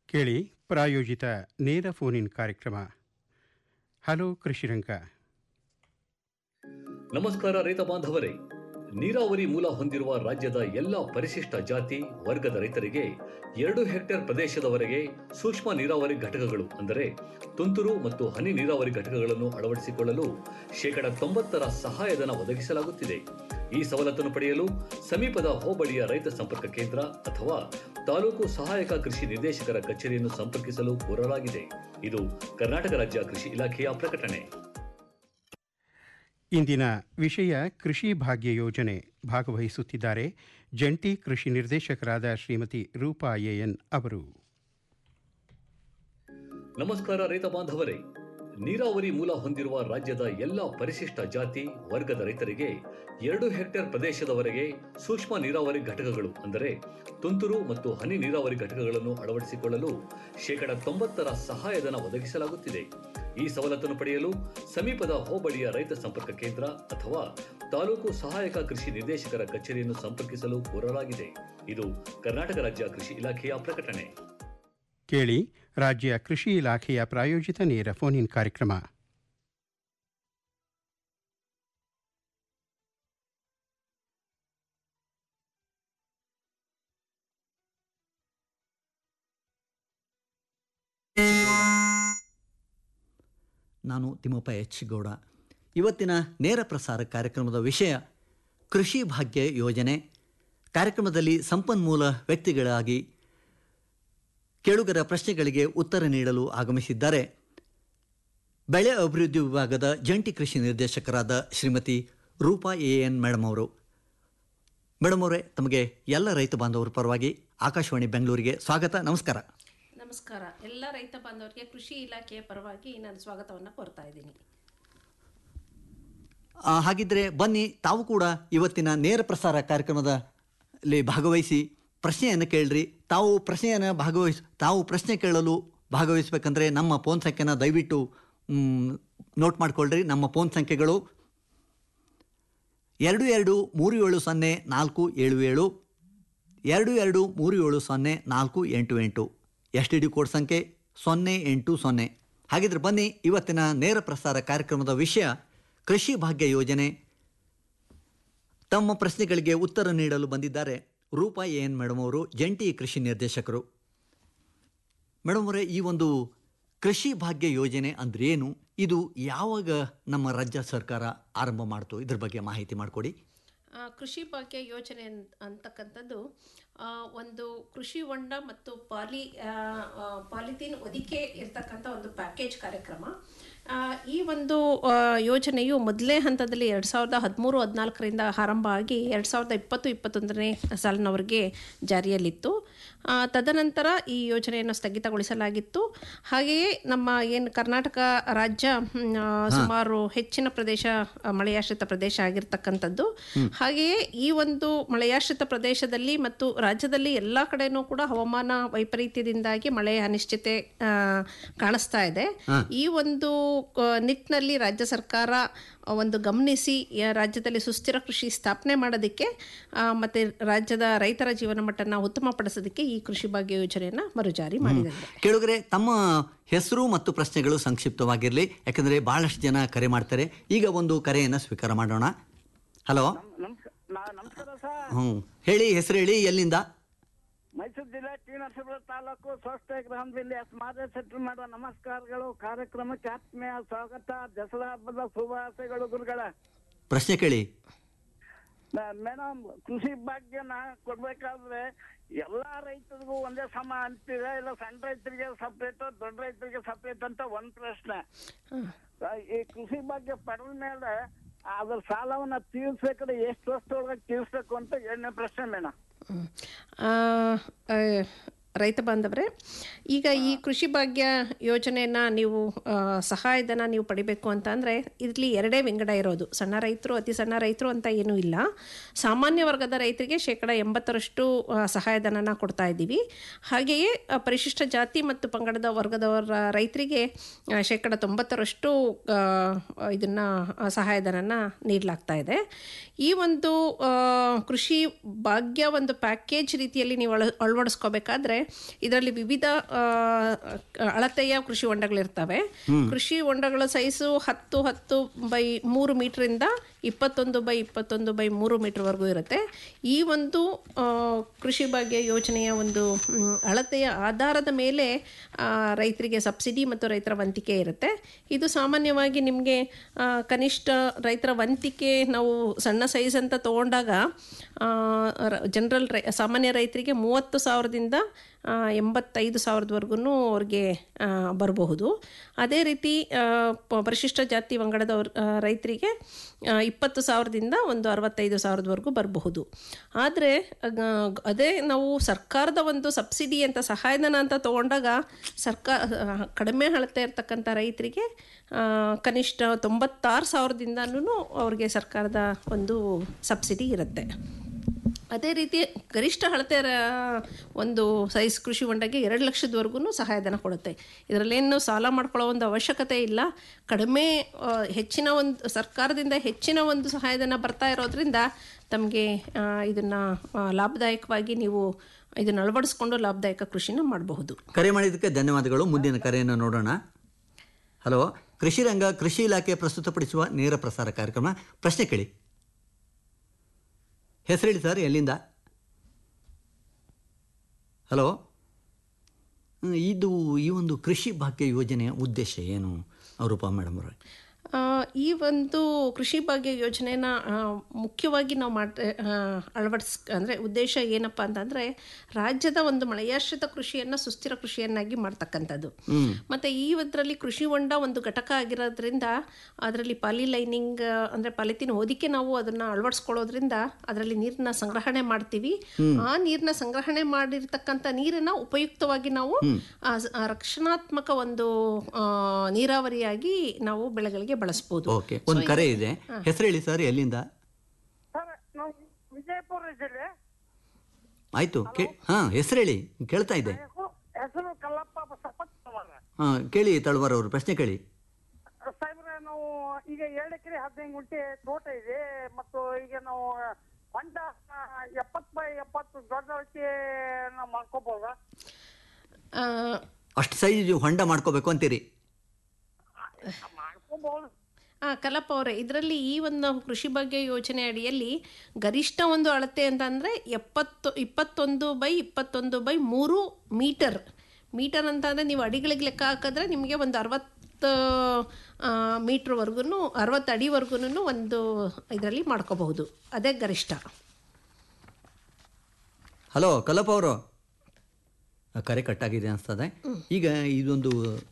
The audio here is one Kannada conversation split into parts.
ಕೇಳಿ ಪ್ರಾಯೋಜಿತ ನೇರ ಫೋನ್ ಇನ್ ಕಾರ್ಯಕ್ರಮ ಹಲೋ ಕೃಷಿರಂಗ ನಮಸ್ಕಾರ ರೈತ ಬಾಂಧವರೇ ನೀರಾವರಿ ಮೂಲ ಹೊಂದಿರುವ ರಾಜ್ಯದ ಎಲ್ಲ ಪರಿಶಿಷ್ಟ ಜಾತಿ ವರ್ಗದ ರೈತರಿಗೆ ಎರಡು ಹೆಕ್ಟೇರ್ ಪ್ರದೇಶದವರೆಗೆ ಸೂಕ್ಷ್ಮ ನೀರಾವರಿ ಘಟಕಗಳು ಅಂದರೆ ತುಂತುರು ಮತ್ತು ಹನಿ ನೀರಾವರಿ ಘಟಕಗಳನ್ನು ಅಳವಡಿಸಿಕೊಳ್ಳಲು ಶೇಕಡ ತೊಂಬತ್ತರ ಸಹಾಯಧನ ಒದಗಿಸಲಾಗುತ್ತಿದೆ ಈ ಸವಲತ್ತನ್ನು ಪಡೆಯಲು ಸಮೀಪದ ಹೋಬಳಿಯ ರೈತ ಸಂಪರ್ಕ ಕೇಂದ್ರ ಅಥವಾ ತಾಲೂಕು ಸಹಾಯಕ ಕೃಷಿ ನಿರ್ದೇಶಕರ ಕಚೇರಿಯನ್ನು ಸಂಪರ್ಕಿಸಲು ಕೋರಲಾಗಿದೆ ಇದು ಕರ್ನಾಟಕ ರಾಜ್ಯ ಕೃಷಿ ಇಲಾಖೆಯ ಪ್ರಕಟಣೆ ಇಂದಿನ ವಿಷಯ ಕೃಷಿ ಭಾಗ್ಯ ಯೋಜನೆ ಭಾಗವಹಿಸುತ್ತಿದ್ದಾರೆ ಜಂಟಿ ಕೃಷಿ ನಿರ್ದೇಶಕರಾದ ಶ್ರೀಮತಿ ರೂಪಾ ಎಎನ್ ಅವರು ನಮಸ್ಕಾರ ರೈತ ಬಾಂಧವರೇ ನೀರಾವರಿ ಮೂಲ ಹೊಂದಿರುವ ರಾಜ್ಯದ ಎಲ್ಲ ಪರಿಶಿಷ್ಟ ಜಾತಿ ವರ್ಗದ ರೈತರಿಗೆ ಎರಡು ಹೆಕ್ಟೇರ್ ಪ್ರದೇಶದವರೆಗೆ ಸೂಕ್ಷ್ಮ ನೀರಾವರಿ ಘಟಕಗಳು ಅಂದರೆ ತುಂತುರು ಮತ್ತು ಹನಿ ನೀರಾವರಿ ಘಟಕಗಳನ್ನು ಅಳವಡಿಸಿಕೊಳ್ಳಲು ಶೇಕಡ ತೊಂಬತ್ತರ ಸಹಾಯಧನ ಒದಗಿಸಲಾಗುತ್ತಿದೆ ಈ ಸವಲತ್ತನ್ನು ಪಡೆಯಲು ಸಮೀಪದ ಹೋಬಳಿಯ ರೈತ ಸಂಪರ್ಕ ಕೇಂದ್ರ ಅಥವಾ ತಾಲೂಕು ಸಹಾಯಕ ಕೃಷಿ ನಿರ್ದೇಶಕರ ಕಚೇರಿಯನ್ನು ಸಂಪರ್ಕಿಸಲು ಕೋರಲಾಗಿದೆ ಇದು ಕರ್ನಾಟಕ ರಾಜ್ಯ ಕೃಷಿ ಇಲಾಖೆಯ ಪ್ರಕಟಣೆ ಕೇಳಿ ರಾಜ್ಯ ಕೃಷಿ ಇಲಾಖೆಯ ಪ್ರಾಯೋಜಿತ ನೇರ ಫೋನ್ ಇನ್ ಕಾರ್ಯಕ್ರಮ ನಾನು ತಿಮ್ಮಪ್ಪ ಎಚ್ ಗೌಡ ಇವತ್ತಿನ ನೇರ ಪ್ರಸಾರ ಕಾರ್ಯಕ್ರಮದ ವಿಷಯ ಕೃಷಿ ಭಾಗ್ಯ ಯೋಜನೆ ಕಾರ್ಯಕ್ರಮದಲ್ಲಿ ಸಂಪನ್ಮೂಲ ವ್ಯಕ್ತಿಗಳಾಗಿ ಕೇಳುಗರ ಪ್ರಶ್ನೆಗಳಿಗೆ ಉತ್ತರ ನೀಡಲು ಆಗಮಿಸಿದ್ದಾರೆ ಬೆಳೆ ಅಭಿವೃದ್ಧಿ ವಿಭಾಗದ ಜಂಟಿ ಕೃಷಿ ನಿರ್ದೇಶಕರಾದ Shrimati Rupa A N madam ಅವರು ಮೇಡಮ್ ಅವರೇ ತಮಗೆ ಎಲ್ಲ ರೈತ ಬಾಂಧವರ ಪರವಾಗಿ ಆಕಾಶವಾಣಿ ಬೆಂಗಳೂರಿಗೆ ಸ್ವಾಗತ ನಮಸ್ಕಾರ ನಮಸ್ಕಾರ ಎಲ್ಲ ರೈತ ಬಾಂಧವರಿಗೆ ಕೃಷಿ ಇಲಾಖೆಯ ಪರವಾಗಿ ನಾನು ಸ್ವಾಗತವನ್ನು ಕೋರ್ತಾ ಇದ್ದೀನಿ ಆ, ಹಾಗಿದ್ರೆ ಬನ್ನಿ ತಾವು ಕೂಡ ಇವತ್ತಿನ ನೇರ ಪ್ರಸಾರ ಕಾರ್ಯಕ್ರಮದಲ್ಲಿ ಭಾಗವಹಿಸಿ ಪ್ರಶ್ನೆಯನ್ನು ಕೇಳ್ರಿ ತಾವು ಪ್ರಶ್ನೆಯನ್ನು ಭಾಗವಹಿಸ್ ತಾವು ಪ್ರಶ್ನೆ ಕೇಳಲು ಭಾಗವಹಿಸಬೇಕಂದ್ರೆ ನಮ್ಮ ಫೋನ್ ಸಂಖ್ಯೆನ ದಯವಿಟ್ಟು ಮ್, ನೋಟ್ ಮಾಡಿಕೊಳ್ಳ್ರಿ ನಮ್ಮ ಫೋನ್ ಸಂಖ್ಯೆಗಳು ಎರಡು ಎರಡು ಮೂರು ಏಳು ಸೊನ್ನೆ ನಾಲ್ಕು ಏಳು ಏಳು ಎರಡು ಎರಡು ಮೂರು ಏಳು ಸೊನ್ನೆ ನಾಲ್ಕು ಎಂಟು ಎಂಟು ಎಸ್ ಟಿ ಡಿ ಕೋಡ್ ಸಂಖ್ಯೆ ಸೊನ್ನೆ ಎಂಟು ಸೊನ್ನೆ ಹಾಗಿದ್ರೆ ಬನ್ನಿ ಇವತ್ತಿನ ನೇರ ಪ್ರಸಾರ ಕಾರ್ಯಕ್ರಮದ ವಿಷಯ ಕೃಷಿ ಭಾಗ್ಯ ಯೋಜನೆ ತಮ್ಮ ಪ್ರಶ್ನೆಗಳಿಗೆ ಉತ್ತರ ನೀಡಲು ಬಂದಿದ್ದಾರೆ ರೂಪಾ ಎ ಎನ್ ಮೇಡಮ್ ಅವರು ಜಂಟಿ ಕೃಷಿ ನಿರ್ದೇಶಕರು ಮೇಡಮ್ ಅವರೇ ಈ ಒಂದು ಕೃಷಿ ಭಾಗ್ಯ ಯೋಜನೆ ಅಂದ್ರೇನು ಇದು ಯಾವಾಗ ನಮ್ಮ ರಾಜ್ಯ ಸರ್ಕಾರ ಆರಂಭ ಮಾಡ್ತು ಇದ್ರ ಬಗ್ಗೆ ಮಾಹಿತಿ ಮಾಡಿಕೊಡಿ ಆ, ಕೃಷಿ ಭಾಗ್ಯ ಯೋಜನೆ ಅಂತ ಅಂತಕ್ಕಂಥದ್ದು ಆ, ಒಂದು ಕೃಷಿ ಹೊಂಡ ಮತ್ತು ಪಾಲಿ ಆ, ಆ, ಪಾಲಿಥೀನ್ ಹೊದಿಕೆ ಇರ್ತಕ್ಕಂಥ ಒಂದು ಪ್ಯಾಕೇಜ್ ಕಾರ್ಯಕ್ರಮ ಆ, ಈ ಒಂದು ಆ, ಯೋಜನೆಯು ಮೊದಲನೇ ಹಂತದಲ್ಲಿ ಎರಡು ಸಾವಿರದ ಹದಿಮೂರು ಹದಿನಾಲ್ಕರಿಂದ ಆರಂಭ ಆಗಿ ಎರಡು ಸಾವಿರದ ಇಪ್ಪತ್ತು ಇಪ್ಪತ್ತೊಂದನೇ ಸಾಲಿನವರೆಗೆ ಜಾರಿಯಲ್ಲಿತ್ತು ಆ, ತದನಂತರ ಈ ಯೋಜನೆಯನ್ನು ಸ್ಥಗಿತಗೊಳಿಸಲಾಗಿತ್ತು ಹಾಗೆಯೇ ನಮ್ಮ ಏನು ಕರ್ನಾಟಕ ರಾಜ್ಯ ಮ್, ಆ, ಸುಮಾರು ಹೆಚ್ಚಿನ ಪ್ರದೇಶ ಆ, ಮಳೆಯಾಶ್ರಿತ ಪ್ರದೇಶ ಆಗಿರ್ತಕ್ಕಂಥದ್ದು ಹಾಗೆಯೇ ಈ ಒಂದು ಮಳೆಯಾಶ್ರಿತ ಪ್ರದೇಶದಲ್ಲಿ ಮತ್ತು ರಾಜ್ಯದಲ್ಲಿ ಎಲ್ಲ ಕಡೆನೂ ಕೂಡ ಹವಾಮಾನ ವೈಪರೀತ್ಯದಿಂದಾಗಿ ಮಳೆ ಅನಿಶ್ಚಿತೆ ಆ, ಕಾಣಿಸ್ತಾ ಇದೆ ಈ ಒಂದು ಆ, ನಿಟ್ಟಿನಲ್ಲಿ ರಾಜ್ಯ ಸರ್ಕಾರ ಆ, ಒಂದು ಗಮನಿಸಿ ಆ, ರಾಜ್ಯದಲ್ಲಿ ಸುಸ್ಥಿರ ಕೃಷಿ ಸ್ಥಾಪನೆ ಮಾಡೋದಕ್ಕೆ ಆ, ಮತ್ತೆ ರಾಜ್ಯದ ರೈತರ ಜೀವನ ಮಟ್ಟನ ಉತ್ತಮಪಡಿಸೋದಕ್ಕೆ ಈ ಕೃಷಿ ಭಾಗ್ಯ ಯೋಜನೆಯನ್ನ ಮರುಜಾರಿ ಮಾಡಿದೆ ಕೇಳುಗರೆ ತಮ್ಮ ಹೆಸರು ಮತ್ತು ಪ್ರಶ್ನೆಗಳು ಸಂಕ್ಷಿಪ್ತವಾಗಿರಲಿ ಯಾಕಂದರೆ ಭಾಳಷ್ಟು ಜನ ಕರೆ ಮಾಡ್ತಾರೆ ಈಗ ಒಂದು ಕರೆಯನ್ನು ಸ್ವೀಕಾರ ಮಾಡೋಣ ಹಲೋ ನಮಸ್ಕಾರ ನಾ- ನಮಸ್ಕಾರ ಸರ್ ಹ್ಞೂ ಹೇಳಿ ಹೆಸರು ಹೇಳಿ ಎಲ್ಲಿಂದ ಮೈಸೂರು ಜಿಲ್ಲೆ ಟಿ ನರಸೀಪುರ ತಾಲೂಕು ಸ್ವಸ್ಥ ಗ್ರಾಮದಲ್ಲಿ ಸ್ಮಾರಕ ಸೆಟ್ಲ್ ಮಾಡುವ ನಮಸ್ಕಾರಗಳು ಕಾರ್ಯಕ್ರಮಕ್ಕೆ ಆತ್ಮೀಯ ಸ್ವಾಗತ ದಸರಾ ಹಬ್ಬದ ಶುಭಾಶಯಗಳು ಗುರುಗಳ ಪ್ರಶ್ನೆ ಕೇಳಿ ಮೇಡಮ್ ಕೃಷಿ ಭಾಗ್ಯನ ಕೊಡ್ಬೇಕಾದ್ರೆ ಎಲ್ಲಾ ರೈತರಿಗೂ ಒಂದೇ ಸಮ ಅಂತೀರಾ ಇಲ್ಲ ಸಣ್ಣ ರೈತರಿಗೆ ಸಪ್ರೇಟ್ ದೊಡ್ಡ ರೈತರಿಗೆ ಸಪ್ರೇಟ್ ಅಂತ ಒಂದ್ ಪ್ರಶ್ನೆ ಆ, ಈ ಕೃಷಿ ಭಾಗ್ಯ ಪಡೆದ ಮೇಲೆ ಅದ್ರ ಸಾಲವನ್ನ ತೀರ್ಸ್ಬೇಕಾದ್ರೆ ಎಷ್ಟು ವರ್ಷದೊಳಗೆ ತೀರ್ಸ್ಬೇಕು ಅಂತ ಎರಡನೇ ಪ್ರಶ್ನೆ ಮೇಡಮ್ ಹ್ಮ್. ಆ, ಆ, ರೈತ ಬಾಂಧವರೇ ಈಗ ಈ ಕೃಷಿ ಭಾಗ್ಯ ಯೋಜನೆಯನ್ನು ನೀವು ಆ, ಸಹಾಯಧನ ನೀವು ಪಡಿಬೇಕು ಅಂತ ಅಂದರೆ ಇಲ್ಲಿ ಎರಡೇ ವಿಂಗಡ ಇರೋದು ಸಣ್ಣ ರೈತರು ಅತಿ ಸಣ್ಣ ರೈತರು ಅಂತ ಏನೂ ಇಲ್ಲ ಸಾಮಾನ್ಯ ವರ್ಗದ ರೈತರಿಗೆ ಶೇಕಡ ಎಂಬತ್ತರಷ್ಟು ಆ, ಸಹಾಯಧನನ ಕೊಡ್ತಾ ಇದ್ದೀವಿ ಹಾಗೆಯೇ ಆ, ಪರಿಶಿಷ್ಟ ಜಾತಿ ಮತ್ತು ಪಂಗಡದ ವರ್ಗದವರ ರೈತರಿಗೆ ಆ, ಶೇಕಡ ತೊಂಬತ್ತರಷ್ಟು ಇದನ್ನು ಸಹಾಯಧನನ ನೀಡಲಾಗ್ತಾ ಇದೆ ಈ ಒಂದು ಆ, ಕೃಷಿ ಭಾಗ್ಯ ಒಂದು ಪ್ಯಾಕೇಜ್ ರೀತಿಯಲ್ಲಿ ನೀವು ಅಳ ಅಳವಡಿಸ್ಕೋಬೇಕಾದ್ರೆ ಇದರಲ್ಲಿ ವಿವಿಧ ಆ, ಅಳತೆಯ ಕೃಷಿ ಹೊಂಡಗಳಿರ್ತವೆ ಕೃಷಿ ಹೊಂಡಗಳ ಸೈಜು ಹತ್ತು ಹತ್ತು ಬೈ ಮೂರು ಮೀಟ್ರಿಂದ ಇಪ್ಪತ್ತೊಂದು ಬೈ ಇಪ್ಪತ್ತೊಂದು ಬೈ ಮೂರು ಮೀಟರ್ವರೆಗೂ ಇರುತ್ತೆ ಈ ಒಂದು ಆ, ಕೃಷಿ ಭಾಗ್ಯ ಯೋಜನೆಯ ಒಂದು ಮ್, ಅಳತೆಯ ಆಧಾರದ ಮೇಲೆ ಆ, ರೈತರಿಗೆ ಸಬ್ಸಿಡಿ ಮತ್ತು ರೈತರ ವಂತಿಕೆ ಇರುತ್ತೆ ಇದು ಸಾಮಾನ್ಯವಾಗಿ ನಿಮಗೆ ಕನಿಷ್ಠ ರೈತರ ವಂತಿಕೆ ನಾವು ಸಣ್ಣ ಸೈಜ್ ಅಂತ ತೊಗೊಂಡಾಗ ಜನರಲ್ ರೈ ಸಾಮಾನ್ಯ ರೈತರಿಗೆ ಮೂವತ್ತು ಸಾವಿರದಿಂದ ಆ, ಎಂಬತ್ತೈದು ಸಾವಿರದವರೆಗೂ ಅವ್ರಿಗೆ ಆ, ಬರಬಹುದು ಅದೇ ರೀತಿ ಆ, ಪ- ಪರಿಶಿಷ್ಟ ಜಾತಿ ಪಂಗಡದವ್ರ ಆ, ರೈತರಿಗೆ ಆ, ಇಪ್ಪತ್ತು ಸಾವಿರದಿಂದ ಒಂದು ಅರವತ್ತೈದು ಸಾವಿರದವರೆಗೂ ಬರಬಹುದು ಆದರೆ ಅದೇ ನಾವು ಸರ್ಕಾರದ ಒಂದು ಸಬ್ಸಿಡಿ ಅಂತ ಸಹಾಯಧನ ಅಂತ ತೊಗೊಂಡಾಗ ಸರ್ಕಾರ ಕಡಿಮೆ ಅಳತೆ ಇರ್ತಕ್ಕಂಥ ರೈತರಿಗೆ ಆ, ಕನಿಷ್ಠ ತೊಂಬತ್ತಾರು ಸಾವಿರದಿಂದನೂ ಅವ್ರಿಗೆ ಸರ್ಕಾರದ ಒಂದು ಸಬ್ಸಿಡಿ ಇರುತ್ತೆ ಅದೇ ರೀತಿ ಗರಿಷ್ಠ ಅಳತೆ ರ- ಒಂದು ಸೈಜ್ ಕೃಷಿ ಹೊಂಡಕ್ಕೆ ಎರಡು ಲಕ್ಷದವರೆಗೂ ಸಹಾಯಧನ ಕೊಡುತ್ತೆ ಇದರಲ್ಲೇನು ಸಾಲ ಮಾಡ್ಕೊಳ್ಳೋ ಒಂದು ಅವಶ್ಯಕತೆ ಇಲ್ಲ ಕಡಿಮೆ ಆ, ಹೆಚ್ಚಿನ ಒಂದು ಸರ್ಕಾರದಿಂದ ಹೆಚ್ಚಿನ ಒಂದು ಸಹಾಯಧನ ಬರ್ತಾ ಇರೋದ್ರಿಂದ ತಮಗೆ ಇದನ್ನು ಲಾಭದಾಯಕವಾಗಿ ನೀವು ಇದನ್ನು ಅಳವಡಿಸ್ಕೊಂಡು ಲಾಭದಾಯಕ ಕೃಷಿನ ಮಾಡಬಹುದು ಕರೆ ಮಾಡಿದ್ದಕ್ಕೆ ಧನ್ಯವಾದಗಳು ಮುಂದಿನ ಕರೆಯನ್ನು ನೋಡೋಣ ಹಲೋ ಕೃಷಿ ರಂಗ ಕೃಷಿ ಇಲಾಖೆ ಪ್ರಸ್ತುತಪಡಿಸುವ ನೇರ ಪ್ರಸಾರ ಕಾರ್ಯಕ್ರಮ ಪ್ರಶ್ನೆ ಕೇಳಿ ಹೆಸರೇಳಿ ಸರ್ ಎಲ್ಲಿಂದ ಹಲೋ ಹ್ಮ್, ಇದು ಈ ಒಂದು ಕೃಷಿ ಭಾಗ್ಯ ಯೋಜನೆಯ ಉದ್ದೇಶ ಏನು ರೂಪಾ ಮೇಡಮ್ ಅವರೇ ಆ, ಈ ಒಂದು ಕೃಷಿ ಭಾಗ್ಯ ಯೋಜನೆನ ಆ, ಮುಖ್ಯವಾಗಿ ನಾವು ಮಾಡ ಅಳವಡಿಸ್ ಅಂದರೆ ಉದ್ದೇಶ ಏನಪ್ಪ ಅಂತಂದರೆ ರಾಜ್ಯದ ಒಂದು ಮಳೆಯಾಶ್ರಿತ ಕೃಷಿಯನ್ನು ಸುಸ್ಥಿರ ಕೃಷಿಯನ್ನಾಗಿ ಮಾಡ್ತಕ್ಕಂಥದ್ದು ಮತ್ತು ಈ ಇದರಲ್ಲಿ ಕೃಷಿ ಹೊಂಡ ಒಂದು ಘಟಕ ಆಗಿರೋದ್ರಿಂದ ಅದರಲ್ಲಿ ಪಾಲಿ ಲೈನಿಂಗ್ ಅಂದರೆ ಪಾಲಿಥಿನ್ ಹೊದಿಕೆ ನಾವು ಅದನ್ನು ಅಳವಡಿಸ್ಕೊಳ್ಳೋದ್ರಿಂದ ಅದರಲ್ಲಿ ನೀರನ್ನ ಸಂಗ್ರಹಣೆ ಮಾಡ್ತೀವಿ ಆ ನೀರನ್ನ ಸಂಗ್ರಹಣೆ ಮಾಡಿರ್ತಕ್ಕಂಥ ನೀರನ್ನು ಉಪಯುಕ್ತವಾಗಿ ನಾವು ಆ, ಸ- ಆ ರಕ್ಷಣಾತ್ಮಕ ಒಂದು ಆ, ನೀರಾವರಿಯಾಗಿ ನಾವು ಬೆಳೆಗಳಿಗೆ ಬಳಸ್ಬೋದು ಓಕೆ ಒಂದು ಕರೆ ಇದೆ ಹೆಸರೇಳಿ ಸರ್ ಎಲ್ಲಿಂದ ಸರ್ ನಾವು ವಿಜಯಪುರ ಜಿಲ್ಲೆ ಆಯಿತು ಕೇ ಹಾಂ ಹೆಸರೇಳಿ ಕೇಳ್ತಾ ಇದೆ ಹೆಸರು ಹೆಸರು ಕಲ್ಲಪ್ಪ ಬಸಪ್ಪತ್ ಅವರ ಹಾಂ ಕೇಳಿ ತಳವಾರ್ ಅವರು ಪ್ರಶ್ನೆ ಕೇಳಿ ಸಾಹೇಬ್ರೆ ನಾವು ಈಗ ಎರಡು ಎಕರೆ ಹದಿನೈದು ಗುಂಟೆ ತೋಟ ಇದೆ ಮತ್ತು ಈಗ ನಾವು ಹೊಂಡ ಎಪ್ಪತ್ತು ಬೈ ಎಪ್ಪತ್ತು ದೊಡ್ಡ ಅಳತೆ ನಾವು ಮಾಡ್ಕೋಬಹುದಾ ಆ, ಅಷ್ಟು ಸೈಜ್ ಹೊಂಡ ಮಾಡ್ಕೋಬೇಕು ಅಂತೀರಿ ಮಾಡ್ಕೋಬಹುದು ಆ, ಕಲಪ ಅವರೇ ಇದರಲ್ಲಿ ಈ ಒಂದು ನಾವು ಕೃಷಿ ಭಾಗ್ಯ ಯೋಜನೆ ಅಡಿಯಲ್ಲಿ ಗರಿಷ್ಠ ಒಂದು ಅಳತೆ ಅಂತಂದರೆ ಎಪ್ಪತ್ತು ಇಪ್ಪತ್ತೊಂದು ಬೈ ಇಪ್ಪತ್ತೊಂದು ಬೈ ಮೂರು ಮೀಟರ್ ಮೀಟರ್ ಅಂತ ಅಂದರೆ ನೀವು ಅಡಿಗಳಿಗೆ ಲೆಕ್ಕ ಹಾಕಿದ್ರೆ ನಿಮಗೆ ಒಂದು ಅರವತ್ತು ಮೀಟ್ರ್ವರೆಗೂ ಅರವತ್ತು ಅಡಿವರೆಗೂ ಒಂದು ಇದರಲ್ಲಿ ಮಾಡ್ಕೋಬಹುದು ಅದೇ ಗರಿಷ್ಠ ಹಲೋ ಕಲ್ಲಪ್ಪ ಅವರು ಕರೆ ಕಟ್ಟಾಗಿದೆ ಅನಿಸ್ತದೆ ಈಗ ಇದೊಂದು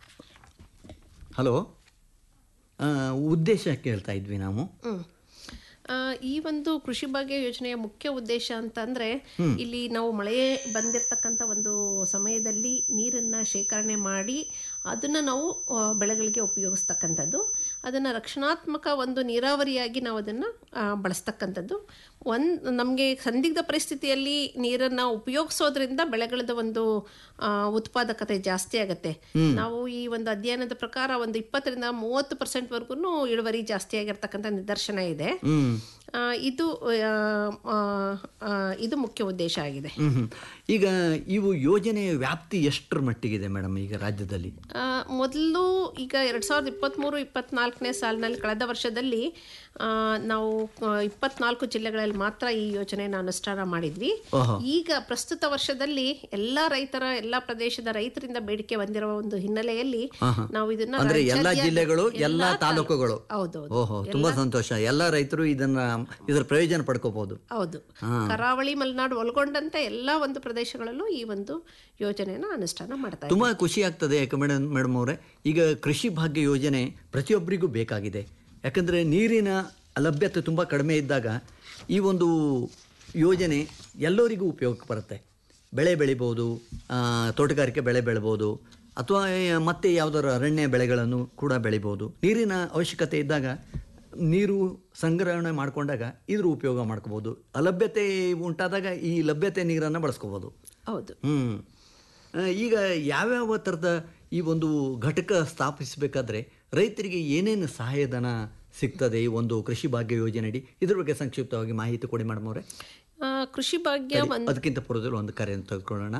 ಹಲೋ ಆ, ಉದ್ದೇಶ ಕೇಳ್ತಾ ಇದ್ವಿ ನಾವು ಹ್ಮ್. ಆ, ಈ ಒಂದು ಕೃಷಿ ಭಾಗ್ಯ ಯೋಜನೆಯ ಮುಖ್ಯ ಉದ್ದೇಶ ಅಂತಂದ್ರೆ ಇಲ್ಲಿ ನಾವು ಮಳೆ ಬಂದಿರತಕ್ಕಂಥ ಒಂದು ಸಮಯದಲ್ಲಿ ನೀರನ್ನು ಶೇಖರಣೆ ಮಾಡಿ ಅದನ್ನು ನಾವು ಆ, ಬೆಳೆಗಳಿಗೆ ಉಪಯೋಗಿಸ್ತಕ್ಕಂಥದ್ದು ಅದನ್ನು ರಕ್ಷಣಾತ್ಮಕ ಒಂದು ನೀರಾವರಿಯಾಗಿ ನಾವು ಅದನ್ನು ಬಳಸ್ತಕ್ಕಂಥದ್ದು ಒಂದು ನಮಗೆ ಸಂದಿಗ್ಧ ಪರಿಸ್ಥಿತಿಯಲ್ಲಿ ನೀರನ್ನು ಉಪಯೋಗಿಸೋದ್ರಿಂದ ಬೆಳೆಗಳದ ಒಂದು ಆ, ಉತ್ಪಾದಕತೆ ಜಾಸ್ತಿ ಆಗುತ್ತೆ ನಾವು ಈ ಒಂದು ಅಧ್ಯಯನದ ಪ್ರಕಾರ ಒಂದು ಇಪ್ಪತ್ತರಿಂದ ಮೂವತ್ತು ಪರ್ಸೆಂಟ್ವರೆಗೂ ಇಳುವರಿ ಜಾಸ್ತಿ ಆಗಿರ್ತಕ್ಕಂಥ ನಿದರ್ಶನ ಇದೆ ಹ್ಮ್ ಆ, ಇದು ಆ, ಆ, ಆ, ಇದು ಮುಖ್ಯ ಉದ್ದೇಶ ಆಗಿದೆ ಹ್ಮ್ ಹ್ಮ್. ಈಗ ಇವು ಯೋಜನೆಯ ವ್ಯಾಪ್ತಿ ಎಷ್ಟರ ಮಟ್ಟಿಗಿದೆ ಮೇಡಮ್ ಈಗ ರಾಜ್ಯದಲ್ಲಿ ಆ, ಮೊದಲು ಈಗ ಎರಡು ಸಾವಿರದ ಇಪ್ಪತ್ತ್ಮೂರು ಇಪ್ಪತ್ನಾಲ್ಕನೇ ಸಾಲಿನಲ್ಲಿ ಕಳೆದ ವರ್ಷದಲ್ಲಿ ಆ, ನಾವು ಆ, ಇಪ್ಪತ್ನಾಲ್ಕು ಜಿಲ್ಲೆಗಳಲ್ಲಿ ಮಾತ್ರ ಈ ಯೋಜನೆಯನ್ನು ಅನುಷ್ಠಾನ ಮಾಡಿದ್ವಿ ಓಹೋ. ಈಗ ಪ್ರಸ್ತುತ ವರ್ಷದಲ್ಲಿ ಎಲ್ಲ ರೈತರ ಎಲ್ಲ ಪ್ರದೇಶದ ರೈತರಿಂದ ಬೇಡಿಕೆ ಬಂದಿರುವ ಒಂದು ಹಿನ್ನೆಲೆಯಲ್ಲಿ ನಾವು ಇದನ್ನ ಅಂದ್ರೆ ಎಲ್ಲಾ ರಾಜ್ಯಾದ್ಯಂತ- ಜಿಲ್ಲೆಗಳು ಎಲ್ಲಾ ಎಲ್ಲಾ ತಾಲೂಕುಗಳು ಹೌದೌದು ಓಹೋ ತುಂಬಾ ಸಂತೋಷ ಎಲ್ಲ ರೈತರು ಇದನ್ನ ಇದರ ಪ್ರಯೋಜನ ಪಡ್ಕೋಬಹುದು ಹೌದು ಕರಾವಳಿ ಮಲೆನಾಡು ಒಳಗೊಂಡಂತೆ ಎಲ್ಲ ಒಂದು ಪ್ರದೇಶಗಳಲ್ಲೂ ಈ ಒಂದು ಯೋಜನೆಯನ್ನು ಅನುಷ್ಠಾನ ಮಾಡ್ತಾ ಇದ್ದಾರೆ. ತುಂಬಾ ಖುಷಿ ಆಗ್ತದೆ ಯಾಕೆ ಮೇಡಮ್ ಮೇಡಮ್ ಅವರೇ ಈಗ ಕೃಷಿ ಭಾಗ್ಯ ಯೋಜನೆ ಪ್ರತಿಯೊಬ್ಬರಿಗೂ ಬೇಕಾಗಿದೆ ಯಾಕಂದ್ರೆ ನೀರಿನ ಲಭ್ಯತೆ ತುಂಬ ಕಡಿಮೆ ಇದ್ದಾಗ ಈ ಒಂದು ಯೋಜನೆ ಎಲ್ಲರಿಗೂ ಉಪಯೋಗಕ್ಕೆ ಬರುತ್ತೆ ಬೆಳೆ ಬೆಳಿಬೋದು ಆ, ತೋಟಗಾರಿಕೆ ಬೆಳೆ ಬೆಳಿಬೋದು ಅಥವಾ ಮತ್ತೆ ಯಾವುದಾದ್ರು ಅರಣ್ಯ ಬೆಳೆಗಳನ್ನು ಕೂಡ ಬೆಳಿಬೋದು ನೀರಿನ ಅವಶ್ಯಕತೆ ಇದ್ದಾಗ ನೀರು ಸಂಗ್ರಹಣೆ ಮಾಡಿಕೊಂಡಾಗ ಇದ್ರ ಉಪಯೋಗ ಮಾಡ್ಕೋಬೋದು ಅಲಭ್ಯತೆ ಉಂಟಾದಾಗ ಈ ಲಭ್ಯತೆ ನೀರನ್ನು ಬಳಸ್ಕೋಬೋದು ಹೌದು ಹ್ಮ್ ಆ, ಈಗ ಯಾವ್ಯಾವ ಥರದ ಈ ಒಂದು ಘಟಕ ಸ್ಥಾಪಿಸಬೇಕಾದ್ರೆ ರೈತರಿಗೆ ಏನೇನು ಸಹಾಯಧನ ಸಿಗ್ತದೆ ಈ ಒಂದು ಕೃಷಿ ಭಾಗ್ಯ ಯೋಜನೆಯಡಿ ಇದ್ರ ಬಗ್ಗೆ ಸಂಕ್ಷಿಪ್ತವಾಗಿ ಮಾಹಿತಿ ಕೊಡಿ ಮೇಡಮ್ ಅವರೇ ಆ, ಕೃಷಿ ಭಾಗ್ಯ ಒಂದು ಅದಕ್ಕಿಂತ ಪೂರ್ವದಲ್ಲಿ ಒಂದು ಕರೆಯನ್ನು ತೆಗೆದುಕೊಳ್ಳೋಣ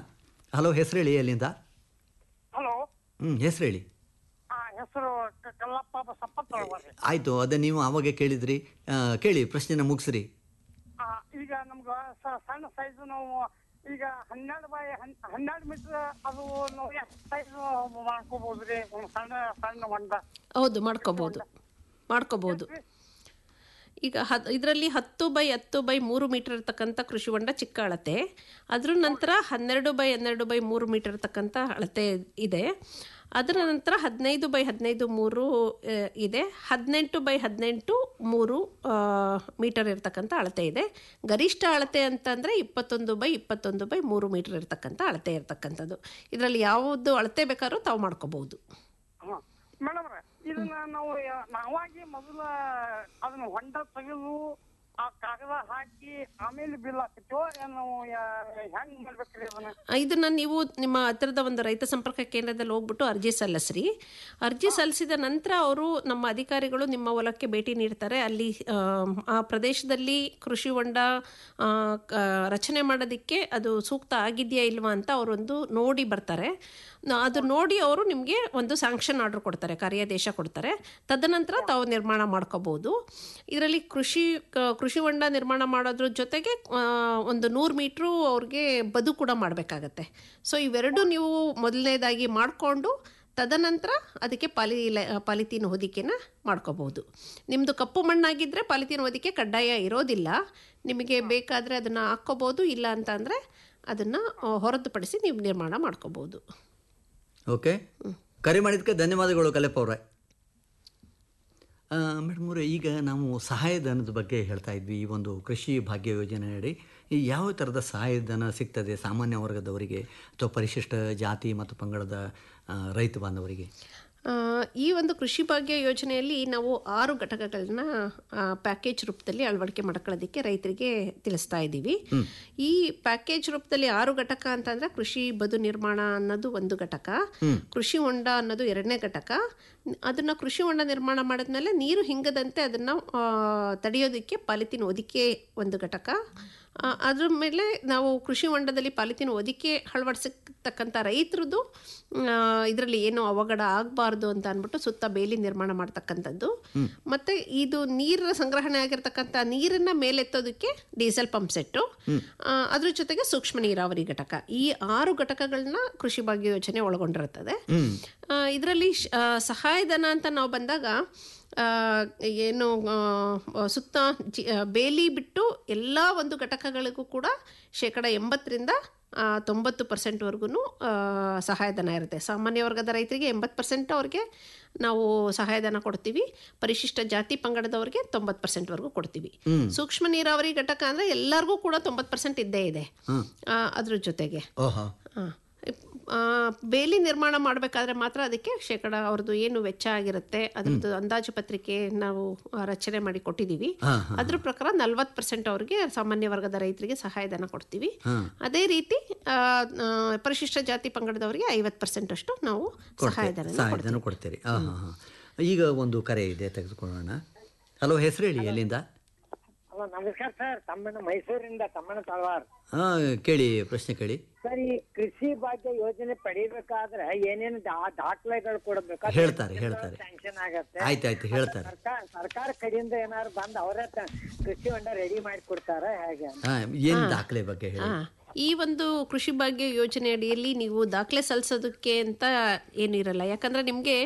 ಹಲೋ ಹೆಸರು ಹೇಳಿ ಎಲ್ಲಿಂದ ಹಲೋ ಹ್ಞೂ ಹೆಸರು ಹೇಳಿ ಹೆಸರು ಕಲ್ಲಪ್ಪ ಸಪ್ಪತ್ ಬರ್ರಿ ಆಯಿತು ಅದೇ ನೀವು ಆವಾಗೆ ಕೇಳಿದ್ರಿ ಆ, ಕೇಳಿ ಪ್ರಶ್ನೆನ ಮುಗಿಸ್ರಿ ಈಗ ನಮ್ಗ ಸ- ಸಣ್ಣ ಸೈಜ್ ನಾವು ಈಗ ಹನ್ನೆರಡು ಬೈ ಹನ್ನೆರಡು ಮೀಟರ್ ಅದು ನಾವು ಎಷ್ಟು ಸೈಜ್ ಮಾಡ್ಕೋಬಹುದ್ರಿ ಒಂದು ಸಣ್ಣ ಸಣ್ಣ ಹೊಂಡ ಹೌದು ಮಾಡ್ಕೋಬೋದು ಮಾಡ್ಕೋಬೋದು ಈಗ ಹದ್ ಇದರಲ್ಲಿ ಹತ್ತು ಬೈ ಹತ್ತು ಬೈ ಮೂರು ಮೀಟರ್ ಇರ್ತಕ್ಕಂಥ ಕೃಷಿ ಹೊಂಡ ಚಿಕ್ಕ ಅಳತೆ ಅದ್ರ ನಂತರ ಹನ್ನೆರಡು ಬೈ ಹನ್ನೆರಡು ಬೈ ಮೂರು ಮೀಟರ್ ಇರ್ತಕ್ಕಂಥ ಅಳತೆ ಇದೆ ಅದರ ನಂತರ ಹದಿನೈದು ಬೈ ಹದಿನೈದು ಮೂರು ಆ, ಇದೆ ಹದಿನೆಂಟು ಬೈ ಹದಿನೆಂಟು ಮೂರು ಆ, ಮೀಟರ್ ಇರ್ತಕ್ಕಂಥ ಅಳತೆ ಇದೆ ಗರಿಷ್ಠ ಅಳತೆ ಅಂತಂದರೆ ಇಪ್ಪತ್ತೊಂದು ಬೈ ಇಪ್ಪತ್ತೊಂದು ಬೈ ಮೂರು ಮೀಟರ್ ಇರ್ತಕ್ಕಂಥ ಅಳತೆ ಇರ್ತಕ್ಕಂಥದ್ದು ಇದರಲ್ಲಿ ಯಾವುದು ಅಳತೆ ಬೇಕಾದ್ರೂ ತಾವು ಮಾಡ್ಕೋಬಹುದು ಮೇಡಮ್ ಇದನ್ನ ನಾವು ಯ- ನಾವಾಗಿ ಮೊದಲ ಅದನ್ನ ಹೊಂಡ ತೆಗೆದು ಆ ಕಾಗದ ಹಾಕಿ ಆಮೇಲೆ ಬಿಲ್ ಹಾಕ್ತಿವೋ ಏನ್ ನಾವು ಯ- ಹೆಂಗ್ ಮಾಡ್ಬೇಕ್ರಿ ಅದನ್ನ ಇದನ್ನು ನೀವು ನಿಮ್ಮ ಹತ್ತಿರದ ಒಂದು ರೈತ ಸಂಪರ್ಕ ಕೇಂದ್ರದಲ್ಲಿ ಹೋಗ್ಬಿಟ್ಟು ಅರ್ಜಿ ಸಲ್ಲಿಸ್ರಿ ಅರ್ಜಿ ಸಲ್ಲಿಸಿದ ನಂತರ ಅವರು ನಮ್ಮ ಅಧಿಕಾರಿಗಳು ನಿಮ್ಮ ಹೊಲಕ್ಕೆ ಭೇಟಿ ನೀಡ್ತಾರೆ ಅಲ್ಲಿ ಆಮ್, ಆ ಪ್ರದೇಶದಲ್ಲಿ ಕೃಷಿ ಹೊಂಡ ಆ, ಕ- ರಚನೆ ಮಾಡೋದಕ್ಕೆ ಅದು ಸೂಕ್ತ ಆಗಿದೆಯಾ ಇಲ್ವಾ ಅಂತ ಅವರೊಂದು ನೋಡಿ ಬರ್ತಾರೆ ನ- ಅದು ನೋಡಿ ಅವರು ನಿಮಗೆ ಒಂದು ಸ್ಯಾಂಕ್ಷನ್ ಆರ್ಡರ್ ಕೊಡ್ತಾರೆ ಕಾರ್ಯಾದೇಶ ಕೊಡ್ತಾರೆ ತದನಂತರ ತಾವು ನಿರ್ಮಾಣ ಮಾಡ್ಕೋಬೋದು ಇದರಲ್ಲಿ ಕೃಷಿ ಕ- ಕೃಷಿ ಹೊಂಡ ನಿರ್ಮಾಣ ಮಾಡೋದ್ರ ಜೊತೆಗೆ ಆ, ಒಂದು ನೂರು ಮೀಟ್ರು ಅವ್ರಿಗೆ ಬದು ಕೂಡ ಮಾಡಬೇಕಾಗತ್ತೆ ಸೊ ಇವೆರಡು ನೀವು ಮೊದಲನೇದಾಗಿ ಮಾಡಿಕೊಂಡು ತದನಂತರ ಅದಕ್ಕೆ ಪಾಲಿ ಪಾಲಿಥೀನ್ ಹೊದಿಕೆನ ಮಾಡ್ಕೋಬೋದು ನಿಮ್ಮದು ಕಪ್ಪು ಮಣ್ಣಾಗಿದ್ದರೆ ಪಾಲಿಥೀನ್ ಹೊದಿಕೆ ಕಡ್ಡಾಯ ಇರೋದಿಲ್ಲ ನಿಮಗೆ ಬೇಕಾದರೆ ಅದನ್ನು ಹಾಕ್ಕೋಬೋದು ಇಲ್ಲ ಅಂತ ಅಂದರೆ ಅದನ್ನು ಹೊರತುಪಡಿಸಿ ನೀವು ನಿರ್ಮಾಣ ಮಾಡ್ಕೋಬೋದು ಓಕೆ ಕರೆ ಮಾಡಿದ್ದಕ್ಕೆ ಧನ್ಯವಾದಗಳು ಕಲೆಪ್ಪ ಅವರೇ ಮೇಡಮ್ ಅವರೇ ಈಗ ನಾವು ಸಹಾಯಧನದ ಬಗ್ಗೆ ಹೇಳ್ತಾ ಇದ್ವಿ ಈ ಒಂದು ಕೃಷಿ ಭಾಗ್ಯ ಯೋಜನೆ ಅಡಿ ಈ ಯಾವ ಥರದ ಸಹಾಯಧನ ಸಿಗ್ತದೆ ಸಾಮಾನ್ಯ ವರ್ಗದವರಿಗೆ ಅಥವಾ ಪರಿಶಿಷ್ಟ ಜಾತಿ ಮತ್ತು ಪಂಗಡದ ಆ, ರೈತ ಬಾಂಧವರಿಗೆ ಆ, ಈ ಒಂದು ಕೃಷಿ ಭಾಗ್ಯ ಯೋಜನೆಯಲ್ಲಿ ನಾವು ಆರು ಘಟಕಗಳನ್ನ ಆ, ಪ್ಯಾಕೇಜ್ ರೂಪದಲ್ಲಿ ಅಳವಡಿಕೆ ಮಾಡ್ಕೊಳ್ಳೋದಕ್ಕೆ ರೈತರಿಗೆ ತಿಳಿಸ್ತಾ ಇದ್ದೀವಿ ಈ ಪ್ಯಾಕೇಜ್ ರೂಪದಲ್ಲಿ ಆರು ಘಟಕ ಅಂತಂದ್ರೆ ಕೃಷಿ ಬದು ನಿರ್ಮಾಣ ಅನ್ನೋದು ಒಂದು ಘಟಕ ಕೃಷಿ ಹೊಂಡ ಅನ್ನೋದು ಎರಡನೇ ಘಟಕ ಅದನ್ನ ಕೃಷಿ ಹೊಂಡ ನಿರ್ಮಾಣ ಮಾಡಿದ್ಮೇಲೆ ನೀರು ಹಿಂಗದಂತೆ ಅದನ್ನ ಆ, ತಡೆಯೋದಕ್ಕೆ ಪಾಲಿಥೀನ್ ಹೊದಿಕೆ ಒಂದು ಘಟಕ ಆ, ಅದ್ರ ಮೇಲೆ ನಾವು ಕೃಷಿ ಹೊಂಡದಲ್ಲಿ ಪಾಲಿಥೀನ್ ಹೊದಿಕೆ ಅಳವಡಿಸತಕ್ಕಂಥ ರೈತರದ್ದು ಇದರಲ್ಲಿ ಏನು ಅವಘಡ ಆಗಬಾರ್ದು ಅಂತ ಅಂದ್ಬಿಟ್ಟು ಸುತ್ತ ಬೇಲಿ ನಿರ್ಮಾಣ ಮಾಡ್ತಕ್ಕಂಥದ್ದು ಮತ್ತು ಇದು ನೀರ ಸಂಗ್ರಹಣೆ ಆಗಿರ್ತಕ್ಕಂಥ ನೀರನ್ನು ಮೇಲೆತ್ತೋದಕ್ಕೆ ಡೀಸೆಲ್ ಪಂಪ್ ಸೆಟ್ಟು ಆ, ಅದ್ರ ಜೊತೆಗೆ ಸೂಕ್ಷ್ಮ ನೀರಾವರಿ ಘಟಕ ಈ ಆರು ಘಟಕಗಳನ್ನ ಕೃಷಿ ಭಾಗ್ಯ ಯೋಜನೆ ಒಳಗೊಂಡಿರುತ್ತದೆ ಇದರಲ್ಲಿ ಸಹಾಯಧನ ಅಂತ ನಾವು ಬಂದಾಗ ಆ, ಏನು ಆ, ಸುತ್ತ ಜಿ ಆ, ಬೇಲಿ ಬಿಟ್ಟು ಎಲ್ಲ ಒಂದು ಘಟಕಗಳಿಗೂ ಕೂಡ ಶೇಕಡ ಎಂಬತ್ತರಿಂದ ಆ, ತೊಂಬತ್ತು ಪರ್ಸೆಂಟ್ವರೆಗೂ ಸಹಾಯಧನ ಇರುತ್ತೆ ಸಾಮಾನ್ಯ ವರ್ಗದ ರೈತರಿಗೆ ಎಂಬತ್ತು ಪರ್ಸೆಂಟ್ ಅವ್ರಿಗೆ ನಾವು ಸಹಾಯಧನ ಕೊಡ್ತೀವಿ ಪರಿಶಿಷ್ಟ ಜಾತಿ ಪಂಗಡದವ್ರಿಗೆ ತೊಂಬತ್ತು ಪರ್ಸೆಂಟ್ವರೆಗೂ ಕೊಡ್ತೀವಿ ಸೂಕ್ಷ್ಮ ನೀರಾವರಿ ಘಟಕ ಅಂದರೆ ಎಲ್ಲರಿಗೂ ಕೂಡ ತೊಂಬತ್ತು ಪರ್ಸೆಂಟ್ ಇದ್ದೇ ಇದೆ ಆ, ಅದ್ರ ಜೊತೆಗೆ ಓಹೋ ಆ, ಆ, ಬೇಲಿ ನಿರ್ಮಾಣ ಮಾಡಬೇಕಾದ್ರೆ ಮಾತ್ರ ಅದಕ್ಕೆ ಶೇಕಡ ಅವ್ರದ್ದು ಏನು ವೆಚ್ಚ ಆಗಿರುತ್ತೆ ಅದ್ರದ್ದು ಅಂದಾಜು ಪತ್ರಿಕೆ ನಾವು ಆ, ರಚನೆ ಮಾಡಿ ಕೊಟ್ಟಿದ್ದೀವಿ ಅದ್ರ ಪ್ರಕಾರ ನಲ್ವತ್ತು ಪರ್ಸೆಂಟ್ ಅವ್ರಿಗೆ ಸಾಮಾನ್ಯ ವರ್ಗದ ರೈತರಿಗೆ ಸಹಾಯಧನ ಕೊಡ್ತೀವಿ ಅದೇ ರೀತಿ ಆ, ಆ, ಪರಿಶಿಷ್ಟ ಜಾತಿ ಪಂಗಡದವರಿಗೆ ಐವತ್ತು ಪರ್ಸೆಂಟ್ ಅಷ್ಟು ನಾವು ಸಹಾಯಧನ ಸಹಾಯಧನ ಕೊಡ್ತೀರಿ ಹಾಂ ಹಾಂ ಹಾಂ ಈಗ ಒಂದು ಕರೆ ಇದೆ ತೆಗೆದುಕೊಳ್ಳೋಣ ಹಲೋ ಹೆಸರು ಹೇಳಿ ಎಲ್ಲಿಂದ ಹಲೋ ನಮಸ್ಕಾರ ಸರ್ ತಮ್ಮಣ್ಣ ಮೈಸೂರಿಂದ ತಮ್ಮಣ್ಣ ತಳವಾರ್ ಹಾಂ ಕೇಳಿ ಪ್ರಶ್ನೆ ಕೇಳಿ ಸರ್ ಈ ಕೃಷಿ ಭಾಗ್ಯ ಯೋಜನೆ ಪಡಿಬೇಕಾದ್ರೆ ಏನೇನು ದಾ- ದಾಖಲೆಗಳು ಕೊಡಬೇಕು ಹೇಳ್ತಾರೆ ಹೇಳ್ತಾರೆ ಸ್ಯಾಂಕ್ಷನ್ ಆಗತ್ತೆ ಆಯ್ತು ಆಯ್ತು ಹೇಳ್ತಾರೆ ಸರ್ಕಾರ ಸರ್ಕಾರ ಕಡೆಯಿಂದ ಏನಾದ್ರು ಬಂದು ಅವರೇ ತ- ಕೃಷಿ ಹೊಂಡ ರೆಡಿ ಮಾಡಿ ಕೊಡ್ತಾರ ಹೇಗೆ ಹಾಂ ಏನು ದಾಖಲೆ ಬಗ್ಗೆ ಹೇಳಿ ಆ, ಈ ಒಂದು ಕೃಷಿ ಭಾಗ್ಯ ಯೋಜನೆ ಅಡಿಯಲ್ಲಿ ನೀವು ದಾಖಲೆ ಸಲ್ಲಿಸೋದಕ್ಕೆ ಅಂತ ಏನಿರಲ್ಲ ಯಾಕಂದರೆ ನಿಮಗೆ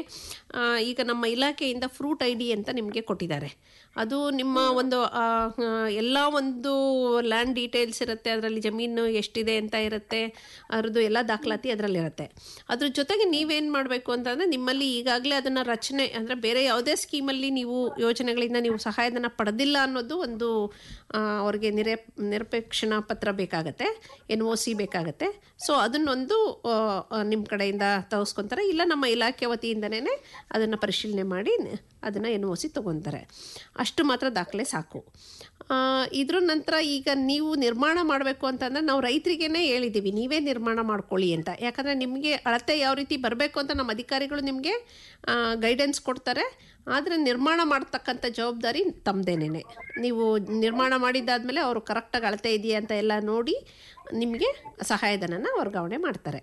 ಈಗ ನಮ್ಮ ಇಲಾಖೆಯಿಂದ ಫ್ರೂಟ್ ಐ ಡಿ ಅಂತ ನಿಮಗೆ ಕೊಟ್ಟಿದ್ದಾರೆ ಅದು ನಿಮ್ಮ ಒಂದು ಆ, ಆ, ಎಲ್ಲ ಒಂದು ಲ್ಯಾಂಡ್ ಡೀಟೇಲ್ಸ್ ಇರುತ್ತೆ ಅದರಲ್ಲಿ ಜಮೀನು ಎಷ್ಟಿದೆ ಅಂತ ಇರುತ್ತೆ ಅದ್ರದ್ದು ಎಲ್ಲ ದಾಖಲಾತಿ ಅದರಲ್ಲಿರುತ್ತೆ ಅದ್ರ ಜೊತೆಗೆ ನೀವೇನು ಮಾಡಬೇಕು ಅಂತಂದರೆ ನಿಮ್ಮಲ್ಲಿ ಈಗಾಗಲೇ ಅದನ್ನು ರಚನೆ ಅಂದರೆ ಬೇರೆ ಯಾವುದೇ ಸ್ಕೀಮಲ್ಲಿ ನೀವು ಯೋಜನೆಗಳಿಂದ ನೀವು ಸಹಾಯಧನ ಪಡೆದಿಲ್ಲ ಅನ್ನೋದು ಒಂದು ಆ, ಅವ್ರಿಗೆ ನಿರೇ ನಿರಪೇಕ್ಷಣಾ ಪತ್ರ ಬೇಕಾಗತ್ತೆ ಎನ್ ಒ ಸಿ ಬೇಕಾಗತ್ತೆ ಸೊ ಅದನ್ನೊಂದು ನಿಮ್ಮ ಕಡೆಯಿಂದ ತರಿಸ್ಕೊತಾರೆ ಇಲ್ಲ ನಮ್ಮ ಇಲಾಖೆ ವತಿಯಿಂದನೇ ಅದನ್ನು ಪರಿಶೀಲನೆ ಮಾಡಿ ಅದನ್ನು ಎನ್ ಒ ಸಿ ತೊಗೊತಾರೆ ಅಷ್ಟು ಮಾತ್ರ ದಾಖಲೆ ಸಾಕು ಆ, ಇದ್ರ ನಂತರ ಈಗ ನೀವು ನಿರ್ಮಾಣ ಮಾಡಬೇಕು ಅಂತಂದರೆ ನಾವು ರೈತರಿಗೇ ಹೇಳಿದ್ದೀವಿ ನೀವೇ ನಿರ್ಮಾಣ ಮಾಡ್ಕೊಳ್ಳಿ ಅಂತ ಯಾಕಂದರೆ ನಿಮಗೆ ಅಳತೆ ಯಾವ ರೀತಿ ಬರಬೇಕು ಅಂತ ನಮ್ಮ ಅಧಿಕಾರಿಗಳು ನಿಮಗೆ ಗೈಡೆನ್ಸ್ ಕೊಡ್ತಾರೆ ಆದರೆ ನಿರ್ಮಾಣ ಮಾಡ್ತಕ್ಕಂಥ ಜವಾಬ್ದಾರಿ ತಮ್ಮದೇನೆ ನೀವು ನಿರ್ಮಾಣ ಮಾಡಿದ್ದಾದಮೇಲೆ ಅವರು ಕರೆಕ್ಟಾಗಿ ಅಳತೆ ಇದೆಯಾ ಅಂತ ಎಲ್ಲ ನೋಡಿ ನಿಮಗೆ ಸಹಾಯಧನನ ವರ್ಗಾವಣೆ ಮಾಡ್ತಾರೆ